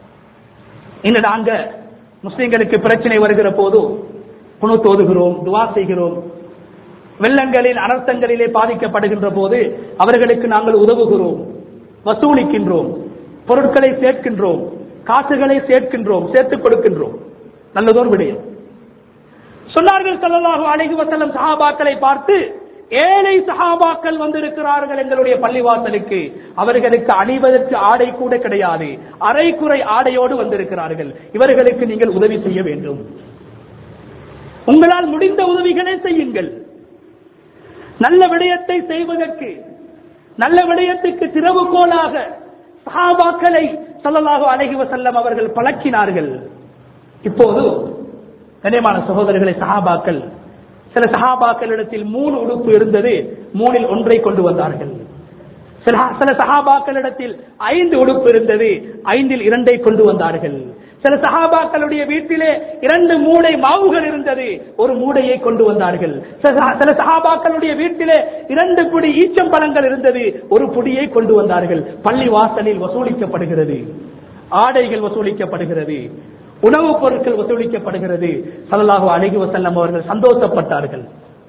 S1: இன்று நாங்க முஸ்லிம்களுக்கு பிரச்சனை வருகிற போது குணு தோதுகிறோம் துவா செய்கிறோம் வெள்ளங்களில் அனர்த்தங்களிலே பாதிக்கப்படுகின்ற போது அவர்களுக்கு நாங்கள் உதவுகிறோம் வசூலிக்கின்றோம் பொருட்களை சேர்க்கின்றோம் காசுகளை சேர்க்கின்றோம் சேர்த்துக் கொடுக்கின்றோம் நல்லதோர் விடயம் சொன்னார்கள் ஸல்லல்லாஹு அலைஹி வஸல்லம் சஹாபாக்களை பார்த்து ஏழை சஹாபாக்கள் வந்திருக்கிறார்கள் எங்களுடைய பள்ளிவாசலுக்கு அவர்களுக்கு அணிவதற்கு ஆடை கூட கிடையாது அரைக்குறை ஆடையோடு வந்திருக்கிறார்கள் இவர்களுக்கு நீங்கள் உதவி செய்ய வேண்டும் உங்களால் முடிந்த உதவிகளை செய்யுங்கள் நல்ல விடயத்தை செய்வதற்கு நல்ல விடயத்துக்கு திறவுகோலாக சஹாபாக்களை ஸல்லல்லாஹு அலைஹி வஸல்லம் அவர்கள் பழக்கினார்கள் இப்போது கண்ணியமான சகோதரர்களை சஹாபாக்கள் சில சஹாபாக்களிடத்தில் மூணு உடுப்பு இருந்தது மூணில் ஒன்றை கொண்டு வந்தார்கள் சில சில சஹாபாக்களிடத்தில் ஐந்து உடுப்பு இருந்தது ஐந்தில் இரண்டை கொண்டு வந்தார்கள் சில சஹாபாக்களுடைய வீட்டிலே இரண்டு மூடை மாவுகள் இருந்தது ஒரு மூடையை கொண்டு வந்தார்கள் சில- சில சஹாபாக்களுடைய வீட்டிலே இரண்டு புடி ஈச்சம்பழங்கள் இருந்தது ஒரு புடியை கொண்டு வந்தார்கள் பள்ளி வாசலில் வசூலிக்கப்படுகிறது ஆடைகள் வசூலிக்கப்படுகிறது உணவுப் பொருட்கள் வசூலிக்கப்படுகிறது ஸல்லல்லாஹு அலைஹி வஸல்லம் அவர்கள் சந்தோஷப்பட்டார்கள்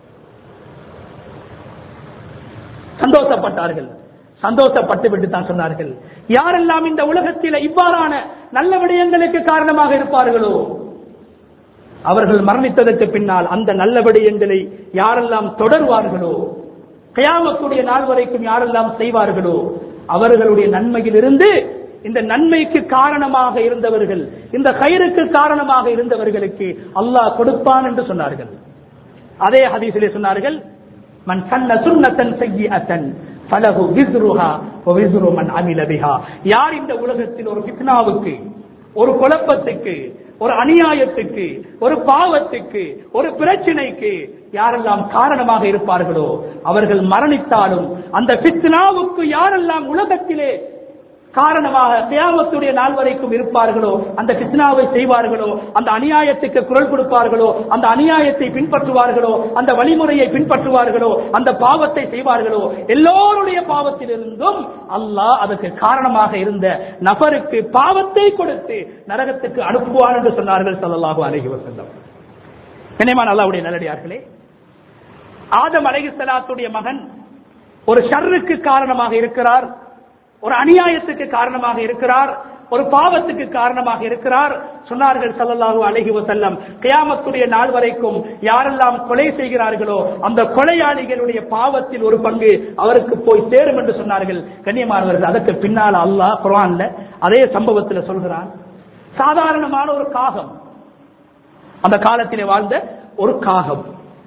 S1: சந்தோஷப்பட்டார்கள் சந்தோஷப்பட்டு விட்டு தான் சொன்னார்கள் யாரெல்லாம் இந்த உலகத்தில் இவ்வாறான நல்ல விடயங்களுக்கு காரணமாக இருப்பார்களோ அவர்கள் மரணித்ததற்கு பின்னால் அந்த நல்ல விடயங்களை யாரெல்லாம் தொடர்வார்களோ கயாமக்கூடிய நாள் வரைக்கும் யாரெல்லாம் செய்வார்களோ அவர்களுடைய நன்மையிலிருந்து இந்த நன்மைக்கு காரணமாக இருந்தவர்கள் இந்த கயிறுக்கு காரணமாக இருந்தவர்களுக்கு அல்லாஹ் கொடுப்பான் என்று சொன்னார்கள் அதே ஹதீஸிலே சொன்னார்கள் மன் சன்ன சுன்னத்தன் செய்யிஅத்தன் ஃபலஹு விஸ்ருஹா வ விஸ்ரு மன் அமில பிஹா யார் இந்த உலகத்தில் ஒரு ஃபித்னாவுக்கு ஒரு குழப்பத்துக்கு ஒரு அநியாயத்துக்கு ஒரு பாவத்துக்கு ஒரு பிரச்சனைக்கு யாரெல்லாம் காரணமாக இருப்பார்களோ அவர்கள் மரணித்தாலும் அந்த ஃபித்னாவுக்கு யாரெல்லாம் உலகத்திலே காரணமாக கியாமத்துடைய நாள் வரைக்கும் இருப்பார்களோ அந்த பித்னாவை செய்வார்களோ அந்த அநியாயத்துக்கு குரல் கொடுப்பார்களோ அந்த அநியாயத்தை பின்பற்றுவார்களோ அந்த வழிமுறையை பின்பற்றுவார்களோ அந்த பாவத்தை செய்வார்களோ எல்லோருடைய பாவத்திலிருந்தும் அல்லாஹ் அதற்கு காரணமாக இருந்த நபருக்கு பாவத்தை கொடுத்து நரகத்துக்கு அனுப்புவார் என்று சொன்னார்கள் ஸல்லல்லாஹு அலைஹி வஸல்லம் கனிமான் அல்லாஹ்வுடைய நல்லடியார்களே ஆதம் அலைஹிஸ்ஸலாத்துடைய மகன் ஒரு ஷர்ருக்கு காரணமாக இருக்கிறார் ஒரு அநியாயத்துக்கு காரணமாக இருக்கிறார் ஒரு பாவத்துக்கு காரணமாக இருக்கிறார் சொன்னார்கள் ஸல்லல்லாஹு அலைஹி வஸல்லம் கியாமத்துடைய நாள் வரைக்கும் யாரெல்லாம் கொலை செய்கிறார்களோ அந்த கொலையாளிகளுடைய பாவத்தில் ஒரு பங்கு அவருக்கு போய் சேரும் என்று சொன்னார்கள் கண்ணியமானவர்கள் அதற்கு பின்னால் அல்லாஹ் குர்ஆன்ல அதே சம்பவத்தில் சொல்கிறான் சாதாரணமான ஒரு காகம் அந்த காலத்திலே வாழ்ந்த ஒரு காகம்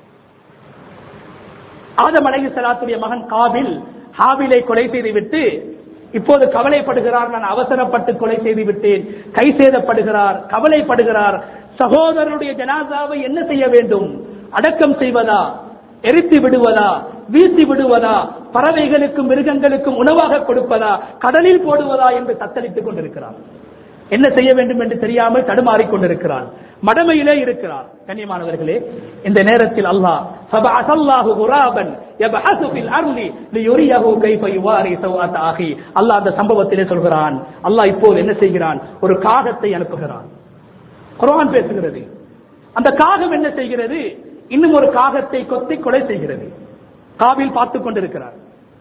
S1: ஆதம் அலைஹி ஸலாத்துடைய மகன் காபில் ஹாபிலை கொலை செய்து விட்டு இப்போது கவலைப்படுகிறார் நான் அவசரப்பட்டு கொலை செய்து விட்டேன் கை சேதப்படுகிறார் கவலைப்படுகிறார் சகோதரனுடைய ஜனாசாவை என்ன செய்ய வேண்டும் அடக்கம் செய்வதா எரித்து விடுவதா வீசி விடுவதா பறவைகளுக்கும் மிருகங்களுக்கும் உணவாக கொடுப்பதா கடலில் போடுவதா என்று தத்தளித்துக் கொண்டிருக்கிறார் என்ன செய்ய வேண்டும் என்று தெரியாமல் தடுமாறிக் கொண்டிருக்கிறான் மடமையிலே இருக்கிறார் கண்ணியமானவர்களே இந்த நேரத்தில் அல்லாஹ் ஃபபஅஸல்லாஹு குராபன் யபஹஸு ஃபில் அர்லி லியுரியஹு கைஃப யுவாரி சௌஅத் ஆகி அல்லாஹ் அந்த சம்பவத்திலே சொல்கிறான் அல்லாஹ் இப்போது என்ன செய்கிறான் ஒரு காகத்தை அனுப்புகிறான் குர்ஆன் பேசுகிறது அந்த காகம் என்ன செய்கிறது இன்னும் ஒரு காகத்தை கொத்தி கொலை செய்கிறது காபில் பார்த்துக் கொண்டிருக்கிறார்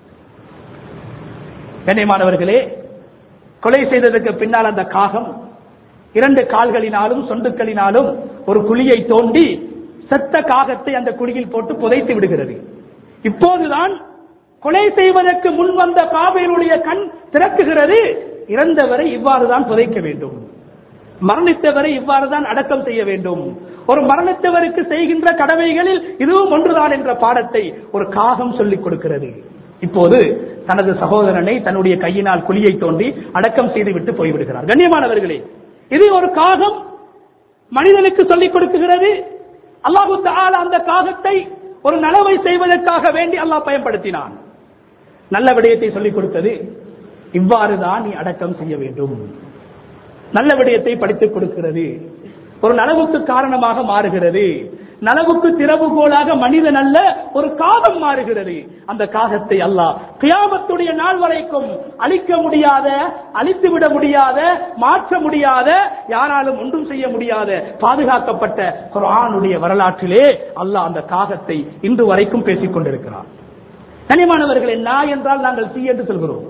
S1: கண்ணியமானவர்களே கொலை செய்ததற்கு பின்னால் அந்த காகம் இரண்டு கால்களினாலும் சொந்துக்களினாலும் ஒரு குழியை தோண்டி செத்த காகத்தை அந்த குழியில் போட்டு புதைத்து விடுகிறது இப்போதுதான் கொலை செய்வதற்கு முன் வந்த காபிலுடைய கண் திறக்குகிறது இறந்தவரை இவ்வாறுதான் புதைக்க வேண்டும் மரணித்தவரை இவ்வாறுதான் அடக்கம் செய்ய வேண்டும் ஒரு மரணித்தவருக்கு செய்கின்ற கடமைகளில் இதுவும் ஒன்றுதான் என்ற பாடத்தை ஒரு காகம் சொல்லிக் கொடுக்கிறது இப்போது தனது சகோதரனை தன்னுடைய கையினால் குழியை தோண்டி அடக்கம் செய்துவிட்டு போய்விடுகிறார் கண்ணியமானவர்களே இது ஒரு காகம் மனிதனுக்கு சொல்லிக் கொடுக்குகிறது அல்லாஹு தஆலா அந்த காகத்தை ஒரு நலவை செய்வதற்காக வேண்டி அல்லாஹ் பயன்படுத்தினான் நல்ல விடயத்தை சொல்லிக் கொடுத்தது இவ்வாறுதான் நீ அடக்கம் செய்ய வேண்டும் நல்ல விடயத்தை படித்துக் கொடுக்கிறது ஒரு நலவுக்கு காரணமாக மாறுகிறது நலவுக்கு திறவுகோலாக மனிதன் அல்ல ஒரு காகம் மாறுகிறது அந்த காகத்தை அல்லாஹ் கியாமத்துடைய நாள் வரைக்கும் அழிக்க முடியாத அழித்து விட முடியாத மாற்ற முடியாத யாராலும் ஒன்றும் செய்ய முடியாத பாதுகாக்கப்பட்ட குர்ஆனுடைய வரலாற்றிலே அல்லாஹ் அந்த காகத்தை இன்று வரைக்கும் பேசிக் கொண்டிருக்கிறார் கனிமானவர்களே நாய் என்றால் நாங்கள் தீ என்று சொல்கிறோம்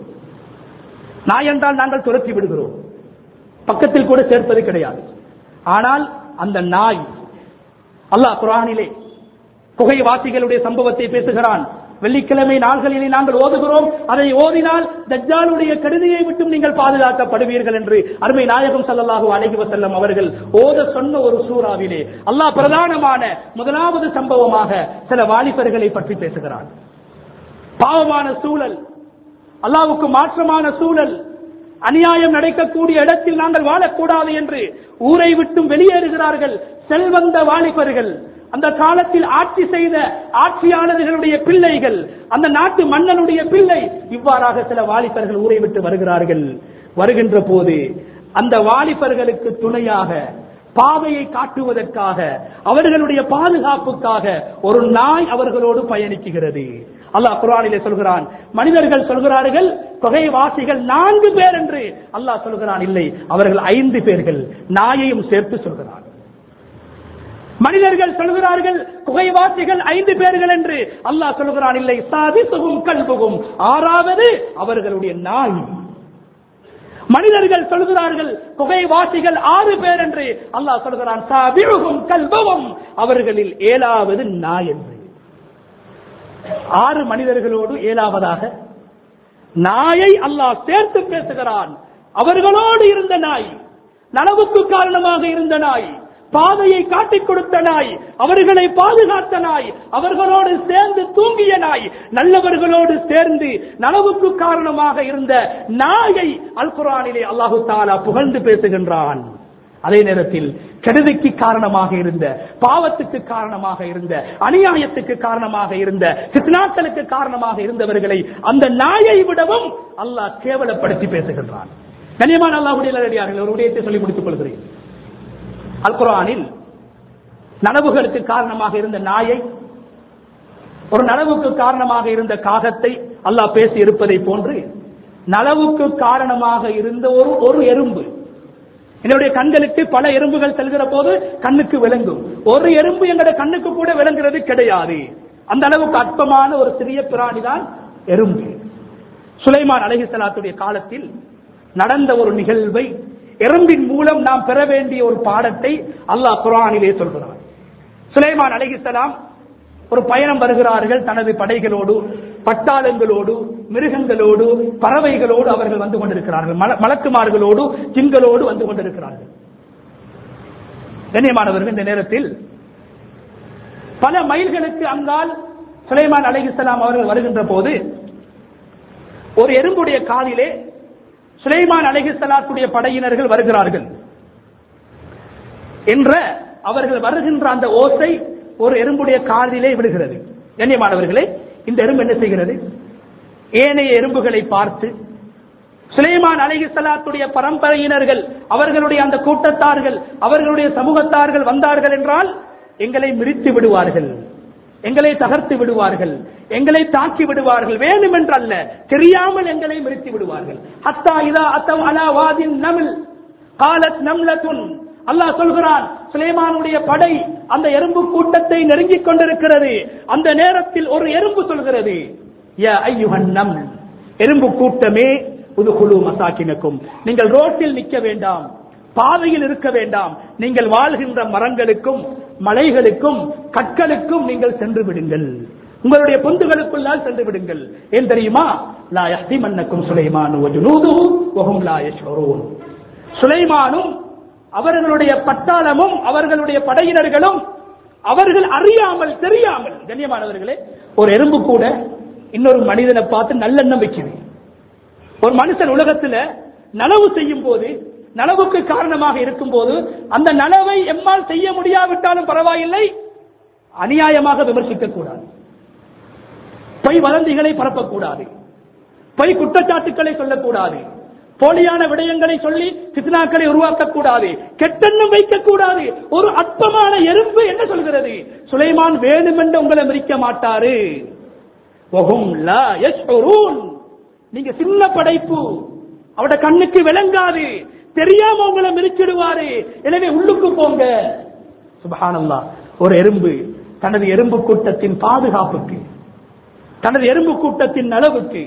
S1: நாய் என்றால் நாங்கள் துரத்தி விடுகிறோம் பக்கத்தில் கூட சேர்ப்பது கிடையாது ஆனால் அந்த நாய் அல்லாஹ் குரானிலே புகைவாசிகளுடைய சம்பவத்தை பேசுகிறான் வெள்ளிக்கிழமை நாள்களிலே நாங்கள் ஓதுகிறோம் அதை ஓதினால் தஜ்ஜாலுடைய கருதியை விட்டும் நீங்கள் பாதுகாக்கப்படுவீர்கள் என்று அருமை நாயகம் ஸல்லல்லாஹு அலைஹி வஸல்லம் அவர்கள் ஓத சொன்ன ஒரு சூறாவிலே அல்லாஹ் பிரதானமான முதலாவது சம்பவமாக சில வாலிபர்களை பற்றி பேசுகிறான் பாவமான சூழல் அல்லாவுக்கு மாற்றமான சூழல் அநியாயம் நடக்கக்கூடிய இடத்தில் நாங்கள் வாழக்கூடாது என்று ஊரை விட்டும் வெளியேறுகிறார்கள் செல்வந்த வாலிபர்கள் அந்த காலத்தில் ஆட்சி செய்த ஆட்சியாளர்களுடைய பிள்ளைகள் அந்த நாட்டு மன்னனுடைய பிள்ளை இவ்வாறாக சில வாலிபர்கள் ஊரை விட்டு வருகிறார்கள் வருகின்ற போது அந்த வாலிபர்களுக்கு துணையாக பாதையை காட்டுவதற்காக அவர்களுடைய பாதுகாப்புக்காக ஒரு நாய் அவர்களோடு பயணிக்குகிறது அல்லாஹ் குர்ஆனிலே சொல்கிறான் மனிதர்கள் சொல்கிறார்கள் தொகைவாசிகள் நான்கு பேர் என்று அல்லாஹ் சொல்கிறான் இல்லை அவர்கள் ஐந்து பேர்கள் நாயையும் சேர்த்து சொல்கிறான் மனிதர்கள் சொல்கிறார்கள் குகைவாசிகள் ஐந்து பேர்கள் என்று அல்லாஹ் சொல்கிறான் இல்லை சாதிசுகும் கல்புகும் ஆறாவது அவர்களுடைய நாய் மனிதர்கள் சொல்கிறார்கள் குகைவாசிகள் ஆறு பேர் என்று அல்லாஹ் சொல்கிறான் சாபிழுகும் கல்பவும் அவர்களில் ஏழாவது நாய் என்று ஆறு மனிதர்களோடு ஏழாவதாக நாயை அல்லாஹ் சேர்த்து பேசுகிறான் அவர்களோடு இருந்த நாய் நனவுக்கு காரணமாக இருந்த நாய் பாதையை காட்டிக் கொடுத்த நாய் அவர்களை பாதுகாத்த நாய் அவர்களோடு சேர்ந்து தூங்கிய நாய் நல்லவர்களோடு சேர்ந்து நனவுக்கு காரணமாக இருந்த நாயை அல் குரானிலே அல்லாஹு தாலா புகழ்ந்து பேசுகின்றான் அதே நேரத்தில் கெடுதிக்கு காரணமாக இருந்த பாவத்துக்கு காரணமாக இருந்த அநியாயத்துக்கு காரணமாக இருந்த கிருஷ்ணாக்களுக்கு காரணமாக இருந்தவர்களை அந்த நாயை விடவும் அல்லாஹ் கேவலப்படுத்தி பேசுகின்றான் கனியமான அல்லாஹுடைய நல்லடியார்கள் ஒரு விடயத்தை சொல்லி முடித்துக் கொள்கிறேன் அல் குரானில் நனவுகளுக்கு காரணமாக இருந்த நாயை ஒரு நனவுக்கு காரணமாக இருந்த காகத்தை அல்லாஹ் பேசி இருப்பதை போன்று நனவுக்கு காரணமாக இருந்த ஒரு ஒரு எறும்பு என்னுடைய கண்களுக்கு பல எறும்புகள் செல்கிற போது கண்ணுக்கு விளங்கும் ஒரு எறும்பு எங்களுடைய கண்ணுக்கு கூட விளங்குறது கிடையாது அந்த அளவுக்கு அற்பமான ஒரு சிறிய பிராணி தான் எறும்பு சுலைமான் அலஹிசலாத்துடைய காலத்தில் நடந்த ஒரு நிகழ்வை எறும்பின் மூலம் நாம் பெற வேண்டிய ஒரு பாடத்தை அல்லாஹ் குரானிலே சொல்கிறார் சுலைமான் அலைஹிஸ்ஸலாம் ஒரு பயணம் வருகிறார்கள் தனது படைகளோடு பட்டாளங்களோடு மிருகங்களோடு பறவைகளோடு அவர்கள் வந்து கொண்டிருக்கிறார்கள் மல- மலக்குமார்களோடு ஜிங்களோடு வந்து கொண்டிருக்கிறார்கள் கண்ணியமானவர்கள் இந்த நேரத்தில் பல மைல்களுக்கு அங்கால் சுலைமான் அலைஹிஸ்ஸலாம் அவர்கள் வருகின்ற போது ஒரு எறும்புடைய காதிலே சுலைமான் அலைஹிஸ்ஸலாத்துடைய படையினர்கள் வருகிறார்கள் என்ற அவர்கள் வருகின்ற அந்த ஓசை ஒரு எறும்புடைய காதிலே விடுகிறது கண்ணியமானவர்களே இந்த எறும்பு என்ன செய்கிறது ஏனைய எறும்புகளை பார்த்து சுலைமான் அலைஹிஸ்ஸலாத்துடைய பரம்பரையினர்கள் அவர்களுடைய அந்த கூட்டத்தார்கள் அவர்களுடைய சமூகத்தார்கள் வந்தார்கள் என்றால் எங்களை மிரித்து விடுவார்கள் எங்களை தகர்த்து விடுவார்கள் எங்களை தாக்கி விடுவார்கள் வேண்டுமென்றல்ல தெரியாமல் எங்களை மிரித்து விடுவார்கள் ஹத்தா இதா அத்தம் அலா வாதின் நமில் காலத் நம்லத்துன் அல்லாஹ் சொல்கிறான் சுலைமானுடைய படை அந்த எறும்பு கூட்டத்தை நெருங்கிக் கொண்டிருக்கிறது அந்த நேரத்தில் ஒரு எறும்பு சொல்கிறது யா ஐயுஹன் நம் எறும்பு கூட்டமே உதுகுழு மசாக்கினுக்கும் நீங்கள் ரோட்டில் நிற்க வேண்டாம் பாதையில் இருக்க வேண்டாம் நீங்கள் வாழ்கின்ற மரங்களுக்கும் மலைகளுக்கும் கற்களுக்கும் நீங்கள் சென்று விடுங்கள் உங்களுடைய பொந்துகளுக்குள்ளால் சென்று விடுங்கள் ஏன் தெரியுமா லா யஹ்திமன்னக்கும் சுலைமான் வஜுனூதுஹு வஹும் லா யஷ்உரூன் சுலைமானும் அவர்களுடைய பட்டாளமும் அவர்களுடைய படையினர்களும் அவர்கள் அறியாமல் தெரியாமல் கண்ணியமானவர்களே ஒரு எறும்பு கூட இன்னொரு மனிதனை பார்த்து நல்லெண்ணம் வைக்குது ஒரு மனுஷன் உலகத்துல நனவு செய்யும் போது நனவுக்கு காரணமாக இருக்கும் போது அந்த நனவை எம்மால் செய்ய முடியாவிட்டாலும் பரவாயில்லை அநியாயமாக விமர்சிக்க கூடாது பொய் வதந்திகளை பரப்பக்கூடாது பொய் குற்றச்சாட்டுக்களை சொல்லக்கூடாது போலியான விடயங்களை சொல்லி பித்னாக்களை உருவாக்கக்கூடாது கெட்டெண்ணம் வைக்கக்கூடாது ஒரு அற்பமான எறும்பு என்ன சொல்கிறது சுலைமான் வேணுமென்று உங்களை மிரிக்க மாட்டாரு வஹும் லா யஷ்உரூன். நீங்க சின்ன படைப்பு அவட கண்ணுக்கு விளங்காது தெரியாம உங்களை மிரிச்சிடுவாரு எனவே உள்ளுக்கு போங்க சுபஹானல்லாஹ் ஒரு எறும்பு தனது எறும்பு கூட்டத்தின் பாதுகாப்புக்கு தனது எறும்பு கூட்டத்தின் நலவுக்கு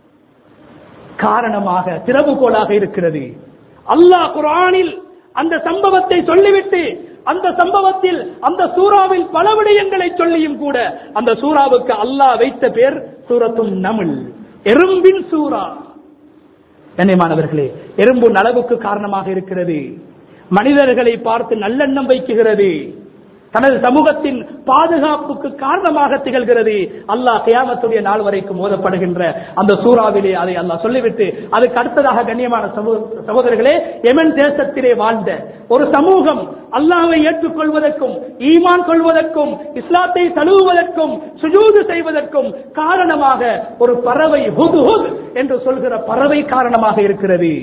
S1: காரணமாக திறவுகோலாக இருக்கிறது அல்லாஹ் குர்ஆனில் அந்த சம்பவத்தை சொல்லிவிட்டு அந்த சம்பவத்தில் அந்த சூறாவில் பல விடயங்களை சொல்லியும் கூட அந்த சூறாவுக்கு அல்லாஹ் வைத்த பேர் சூரத்தும் நமிழ் எறும்பின் சூரா கண்ணியமானவர்களே எறும்பு நலவுக்கு காரணமாக இருக்கிறது மனிதர்களை பார்த்து நல்லெண்ணம் வைக்குகிறது தனது சமூகத்தின் பாதுகாப்புக்கு காரணமாக திகழ்கிறது அல்லாஹ் கியாமத்துடைய நாள் வரைக்கும் ஓதப்படுகின்ற அந்த சூறாவிலே அதை அல்லாஹ் சொல்லிவிட்டு அதுக்கு அடுத்ததாக கண்ணியமான சகோ- சகோதரர்களே எமன் தேசத்திலே வாழ்ந்த ஒரு சமூகம் அல்லாஹ்வை ஏற்றுக்கொள்வதற்கும் ஈமான் கொள்வதற்கும் இஸ்லாத்தை தழுவுவதற்கும் சுஜூது செய்வதற்கும் காரணமாக ஒரு பறவை ஹுத் ஹுத் என்று சொல்கிற பறவை காரணமாக இருக்கிறது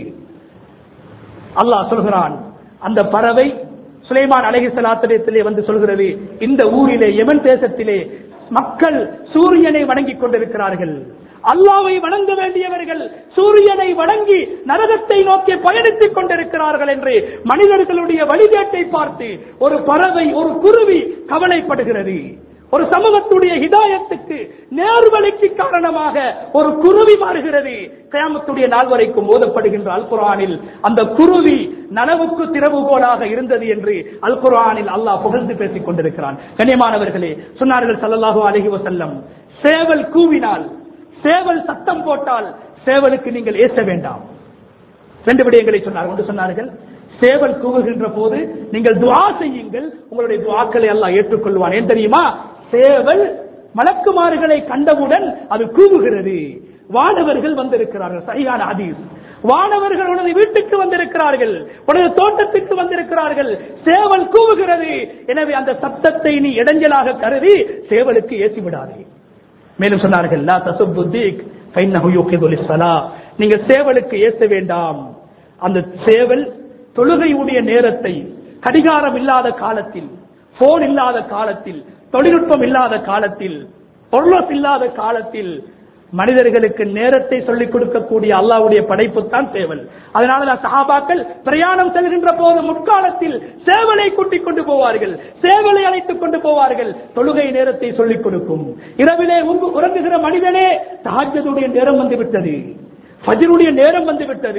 S1: அல்லாஹ் சொல்கிறான் அந்த பறவை சுலைமான் அலைஹிஸ்ஸலாத்திலே வந்து சொல்கிறது இந்த ஊரிலே யமன் தேசத்திலே மக்கள் சூரியனை வணங்கிக் கொண்டிருக்கிறார்கள் அல்லாவை வணங்க வேண்டியவர்கள் சூரியனை வணங்கி நரகத்தை நோக்கி பயணித்துக் கொண்டிருக்கிறார்கள் என்று மனிதர்களுடைய வழிகேட்டை பார்த்து ஒரு பறவை ஒரு குருவி கவலைப்படுகிறது ஒரு சமூகத்துடைய ஹிதாயத்துக்கு நேர்வழிக்கு காரணமாக ஒரு குருவி மாறுகிறது கயாமத்துடைய நாள் வரைக்கும் ஓதப்படுகின்ற அல் குர்ஆனில் அந்த குருவி நனவுக்கு திறவுகோலாக இருந்தது என்று அல் குர்ஆனில் அல்லாஹ் புகழ்ந்து பேசிக் கொண்டிருக்கிறான் கண்ணியமானவர்களே சொன்னார்கள் ஸல்லல்லாஹு அலைஹி வஸல்லம் சேவல் கூவினால் சேவல் சத்தம் போட்டால் சேவலுக்கு நீங்கள் ஏச வேண்டாம் ரெண்டு விடயங்களை சொன்னார் ஒன்று சொன்னார்கள் சேவல் கூவுகின்ற போது நீங்கள் துஆ செய்யுங்கள் உங்களுடைய துஆக்களை அல்லாஹ் ஏற்றுக்கொள்வான் ஏன் தெரியுமா சேவல் மலக்குமார்களை கண்டவுடன் அது கூவுகிறது வானவர்கள் வந்திருக்கிறார்கள் சரியான ஹதீஸ் வானவர்கள் உனது வீட்டுக்கு வந்திருக்கிறார்கள் உனது தோட்டத்துக்கு வந்திருக்கிறார்கள் சேவல் கூவுகிறது எனவே அந்த சத்தத்தை நீ இடைஞ்சலாக கருதி சேவலுக்கு ஏசி விடாதே மேலும் சொன்னார்கள் லா தசுப்பு தீக் ஃபைன்னஹு யூகிதுல் ஸலா நீங்க சேவலுக்கு ஏச வேண்டாம் அந்த சேவல் தொழுகையுடைய நேரத்தை கடிகாரம் இல்லாத காலத்தில் போன் இல்லாத காலத்தில் தொழில்நுட்பம் இல்லாத காலத்தில் பொருளஸ் இல்லாத காலத்தில் மனிதர்களுக்கு நேரத்தை சொல்லிக் கொடுக்கக்கூடிய அல்லாஹ்வுடைய படைப்பு தான் சேவல் அதனால தான் சஹாபாக்கள் பிரயாணம் செல்கின்ற போது முற்காலத்தில் சேவலை கூட்டிக் கொண்டு போவார்கள் சேவலை அழைத்துக் கொண்டு போவார்கள் தொழுகை நேரத்தை சொல்லிக் கொடுக்கும் இரவிலே உங்கு- உறங்குகிற மனிதனே தஹஜ்ஜுடைய நேரம் வந்து விட்டது ஃபஜ்ருடைய நேரம் வந்து விட்டது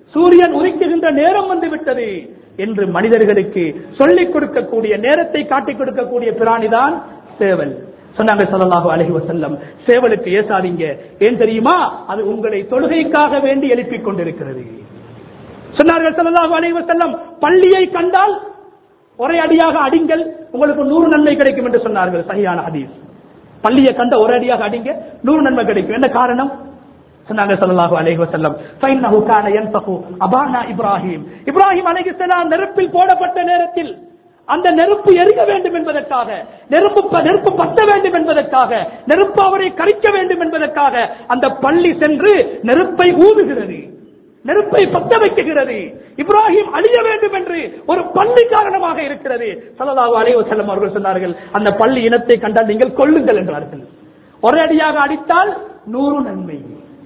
S1: சூரியன் உதிக்குகின்ற நேரம் வந்து விட்டது என்று மனிதர்களுக்கு சொல்லிக் கொடுக்கக்கூடிய நேரத்தை காட்டிக் கொடுக்கக்கூடிய பிராணிதான் சேவல் சொன்னாங்க ஸல்லல்லாஹு அலைஹி வஸல்லம் சேவலுக்கு ஏசாதீங்க ஏன் தெரியுமா அது உங்களை தொழுகைக்காக வேண்டி எழுப்பிக் கொண்டிருக்கிறது சொன்னார்கள் ஸல்லல்லாஹு அலைஹி வஸல்லம் பள்ளியை கண்டால் ஒரே அடியாக அடிங்கள் உங்களுக்கு நூறு நன்மை கிடைக்கும் என்று சொன்னார்கள் சரியான ஹதீஸ் பள்ளியை கண்ட ஒரே அடியாக அடிங்க நூறு நன்மை கிடைக்கும் என்ன காரணம் சொன்னாங்க ஸல்லல்லாஹு அலைஹி வஸல்லம் ஃபைன்னஹு கான யன்ஃபகு அபானா இப்ராஹிம் இப்ராஹிம் அலைஹிஸ்ஸலாம் நெருப்பில் போடப்பட்ட நேரத்தில் அந்த நெருப்பு எரிய வேண்டும் என்பதற்காக நெருப்பு ப- நெருப்பு பத்த வேண்டும் என்பதற்காக நெருப்பு அவரை கரிக்க வேண்டும் என்பதற்காக அந்த பள்ளி சென்று நெருப்பை ஊதுகிறது நெருப்பை பத்த வைக்குகிறது இப்ராஹிம் அழிய வேண்டும் என்று ஒரு பள்ளி காரணமாக இருக்கிறது ஸல்லல்லாஹு அலைஹி வஸல்லம் அவர்கள் சொன்னார்கள் அந்த பள்ளி இனத்தை கண்டால் நீங்கள் கொல்லுங்கள் என்றார்கள் ஒரே அடியாக அடித்தால் நூறு நன்மை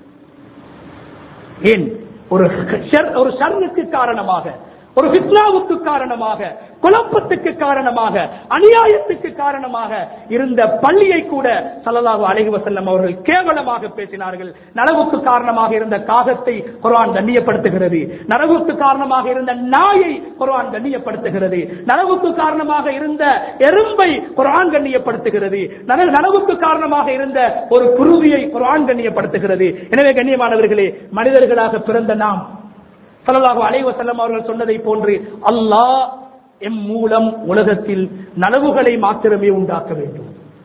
S1: ஏன் ஒரு ஷர்- ஒரு ஷர்னுக்கு காரணமாக ஒரு ஃபித்னாவுக்கு காரணமாக குழப்பத்துக்கு காரணமாக அநியாயத்துக்கு காரணமாக இருந்த பள்ளியை கூட ஸல்லல்லாஹு அலைஹி வஸல்லம் அவர்கள் கேவலமாக பேசினார்கள் நனவுக்கு காரணமாக இருந்த காகத்தை குர்ஆன் கண்ணியப்படுத்துகிறது நனவுக்கு காரணமாக இருந்த நாயை குர்ஆன் கண்ணியப்படுத்துகிறது நனவுக்கு காரணமாக இருந்த எறும்பை குர்ஆன் கண்ணியப்படுத்துகிறது நன- நனவுக்கு காரணமாக இருந்த ஒரு குருவியை குர்ஆன் கண்ணியப்படுத்துகிறது எனவே கண்ணியமானவர்களே மனிதர்களாக பிறந்த நாம் ஸல்லல்லாஹு அலைஹி வஸல்லம் அவர்கள் சொன்னதை போன்று அல்லாஹ் எம் மூலம் உலகத்தில் நனவுகளை மாத்திரமே உண்டாக்க வேண்டும்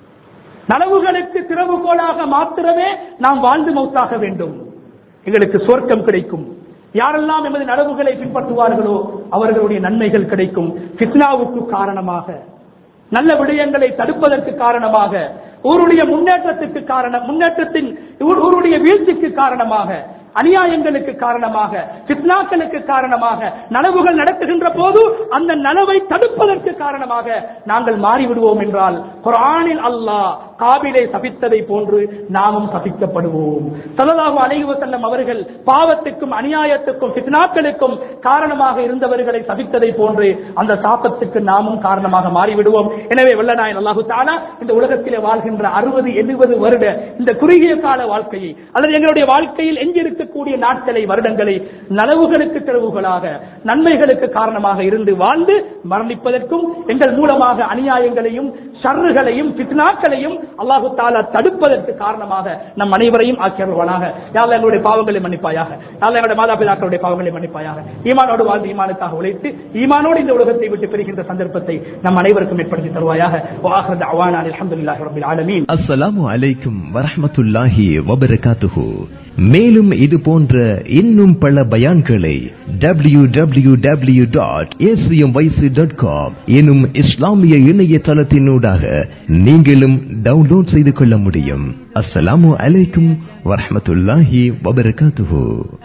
S1: நனவுகளுக்கு திறவுகோலாக மாத்திரமே நாம் வாழ்ந்து மௌத்தாக வேண்டும் எங்களுக்கு சொர்க்கம் கிடைக்கும் யாரெல்லாம் எமது நனவுகளை பின்பற்றுவார்களோ அவர்களுடைய நன்மைகள் கிடைக்கும் ஃபித்னாவுக்கு காரணமாக நல்ல விடயங்களை தடுப்பதற்கு காரணமாக ஊருடைய முன்னேற்றத்துக்கு காரணம் முன்னேற்றத்தின் ஊர்- ஊருடைய வீழ்ச்சிக்கு காரணமாக அநியாயங்களுக்கு காரணமாக ஃபித்னாக்களுக்கு காரணமாக நனவுகள் நடத்துகின்ற போது அந்த நனவை தடுப்பதற்கு காரணமாக நாங்கள் மாறிவிடுவோம் என்றால் குர்ஆனில் அல்லாஹ் காபிலை சபித்ததை போன்று நாமும் சபிக்கப்படுவோம் ஸல்லல்லாஹு அலைஹி வஸல்லம் அவர்கள் பாவத்துக்கும் அநியாயத்துக்கும் ஃபித்னாக்களுக்கும் காரணமாக இருந்தவர்களை சபித்ததை போன்று அந்த சாபத்துக்கு நாமும் காரணமாக மாறிவிடுவோம் எனவே வல்லநாயன் அல்லாஹு தஆலா இந்த உலகத்திலே வாழ்கின்ற அறுபது எழுபது வருட இந்த குறுகிய கால வாழ்க்கையை அல்லது எங்களுடைய வாழ்க்கையில் எஞ்சிருக்கக்கூடிய நாட்களை வருடங்களை நனவுகளுக்கு தெளிவுகளாக நன்மைகளுக்கு காரணமாக இருந்து வாழ்ந்து மரணிப்பதற்கும் எங்கள் மூலமாக அநியாயங்களையும் ஷர்றுகளையும் ஃபித்னாக்களையும் அல்லாஹு தாலா தடுப்பதற்கு காரணமாக நம் அனைவரையும் ஆக்கியவர்களாக யாழ் எங்களுடைய பாவங்களை மன்னிப்பாயாக யாழ் எங்களுடைய மாதா பிதாக்களுடைய பாவங்களை மன்னிப்பாயாக ஈமானோடு வாழ்ந்து ஈமானுக்காக உழைத்து ஈமானோடு இந்த உலகத்தை விட்டு பிரிகின்ற சந்தர்ப்பத்தை நம் அனைவருக்கும் ஏற்படுத்தி தருவாயாக வாஹர் அவானா அல்ஹம்துலில்லாஹி ரப்பில் ஆலமீன்
S2: அஸ்ஸலாமு அலைக்கும் வரஹ்மத்துல்லாஹி வபரகாத்துஹு மேலும் இது போன்ற இன்னும் பல பயான்களை W W W dot dot com எனும் இஸ்லாமிய இணையதளத்தினூடாக நீங்களும் டவுன்லோட் செய்து கொள்ள முடியும் அஸ்ஸலாமு அலைக்கும் வரஹ்மத்துல்லாஹி வபரகாத்துஹு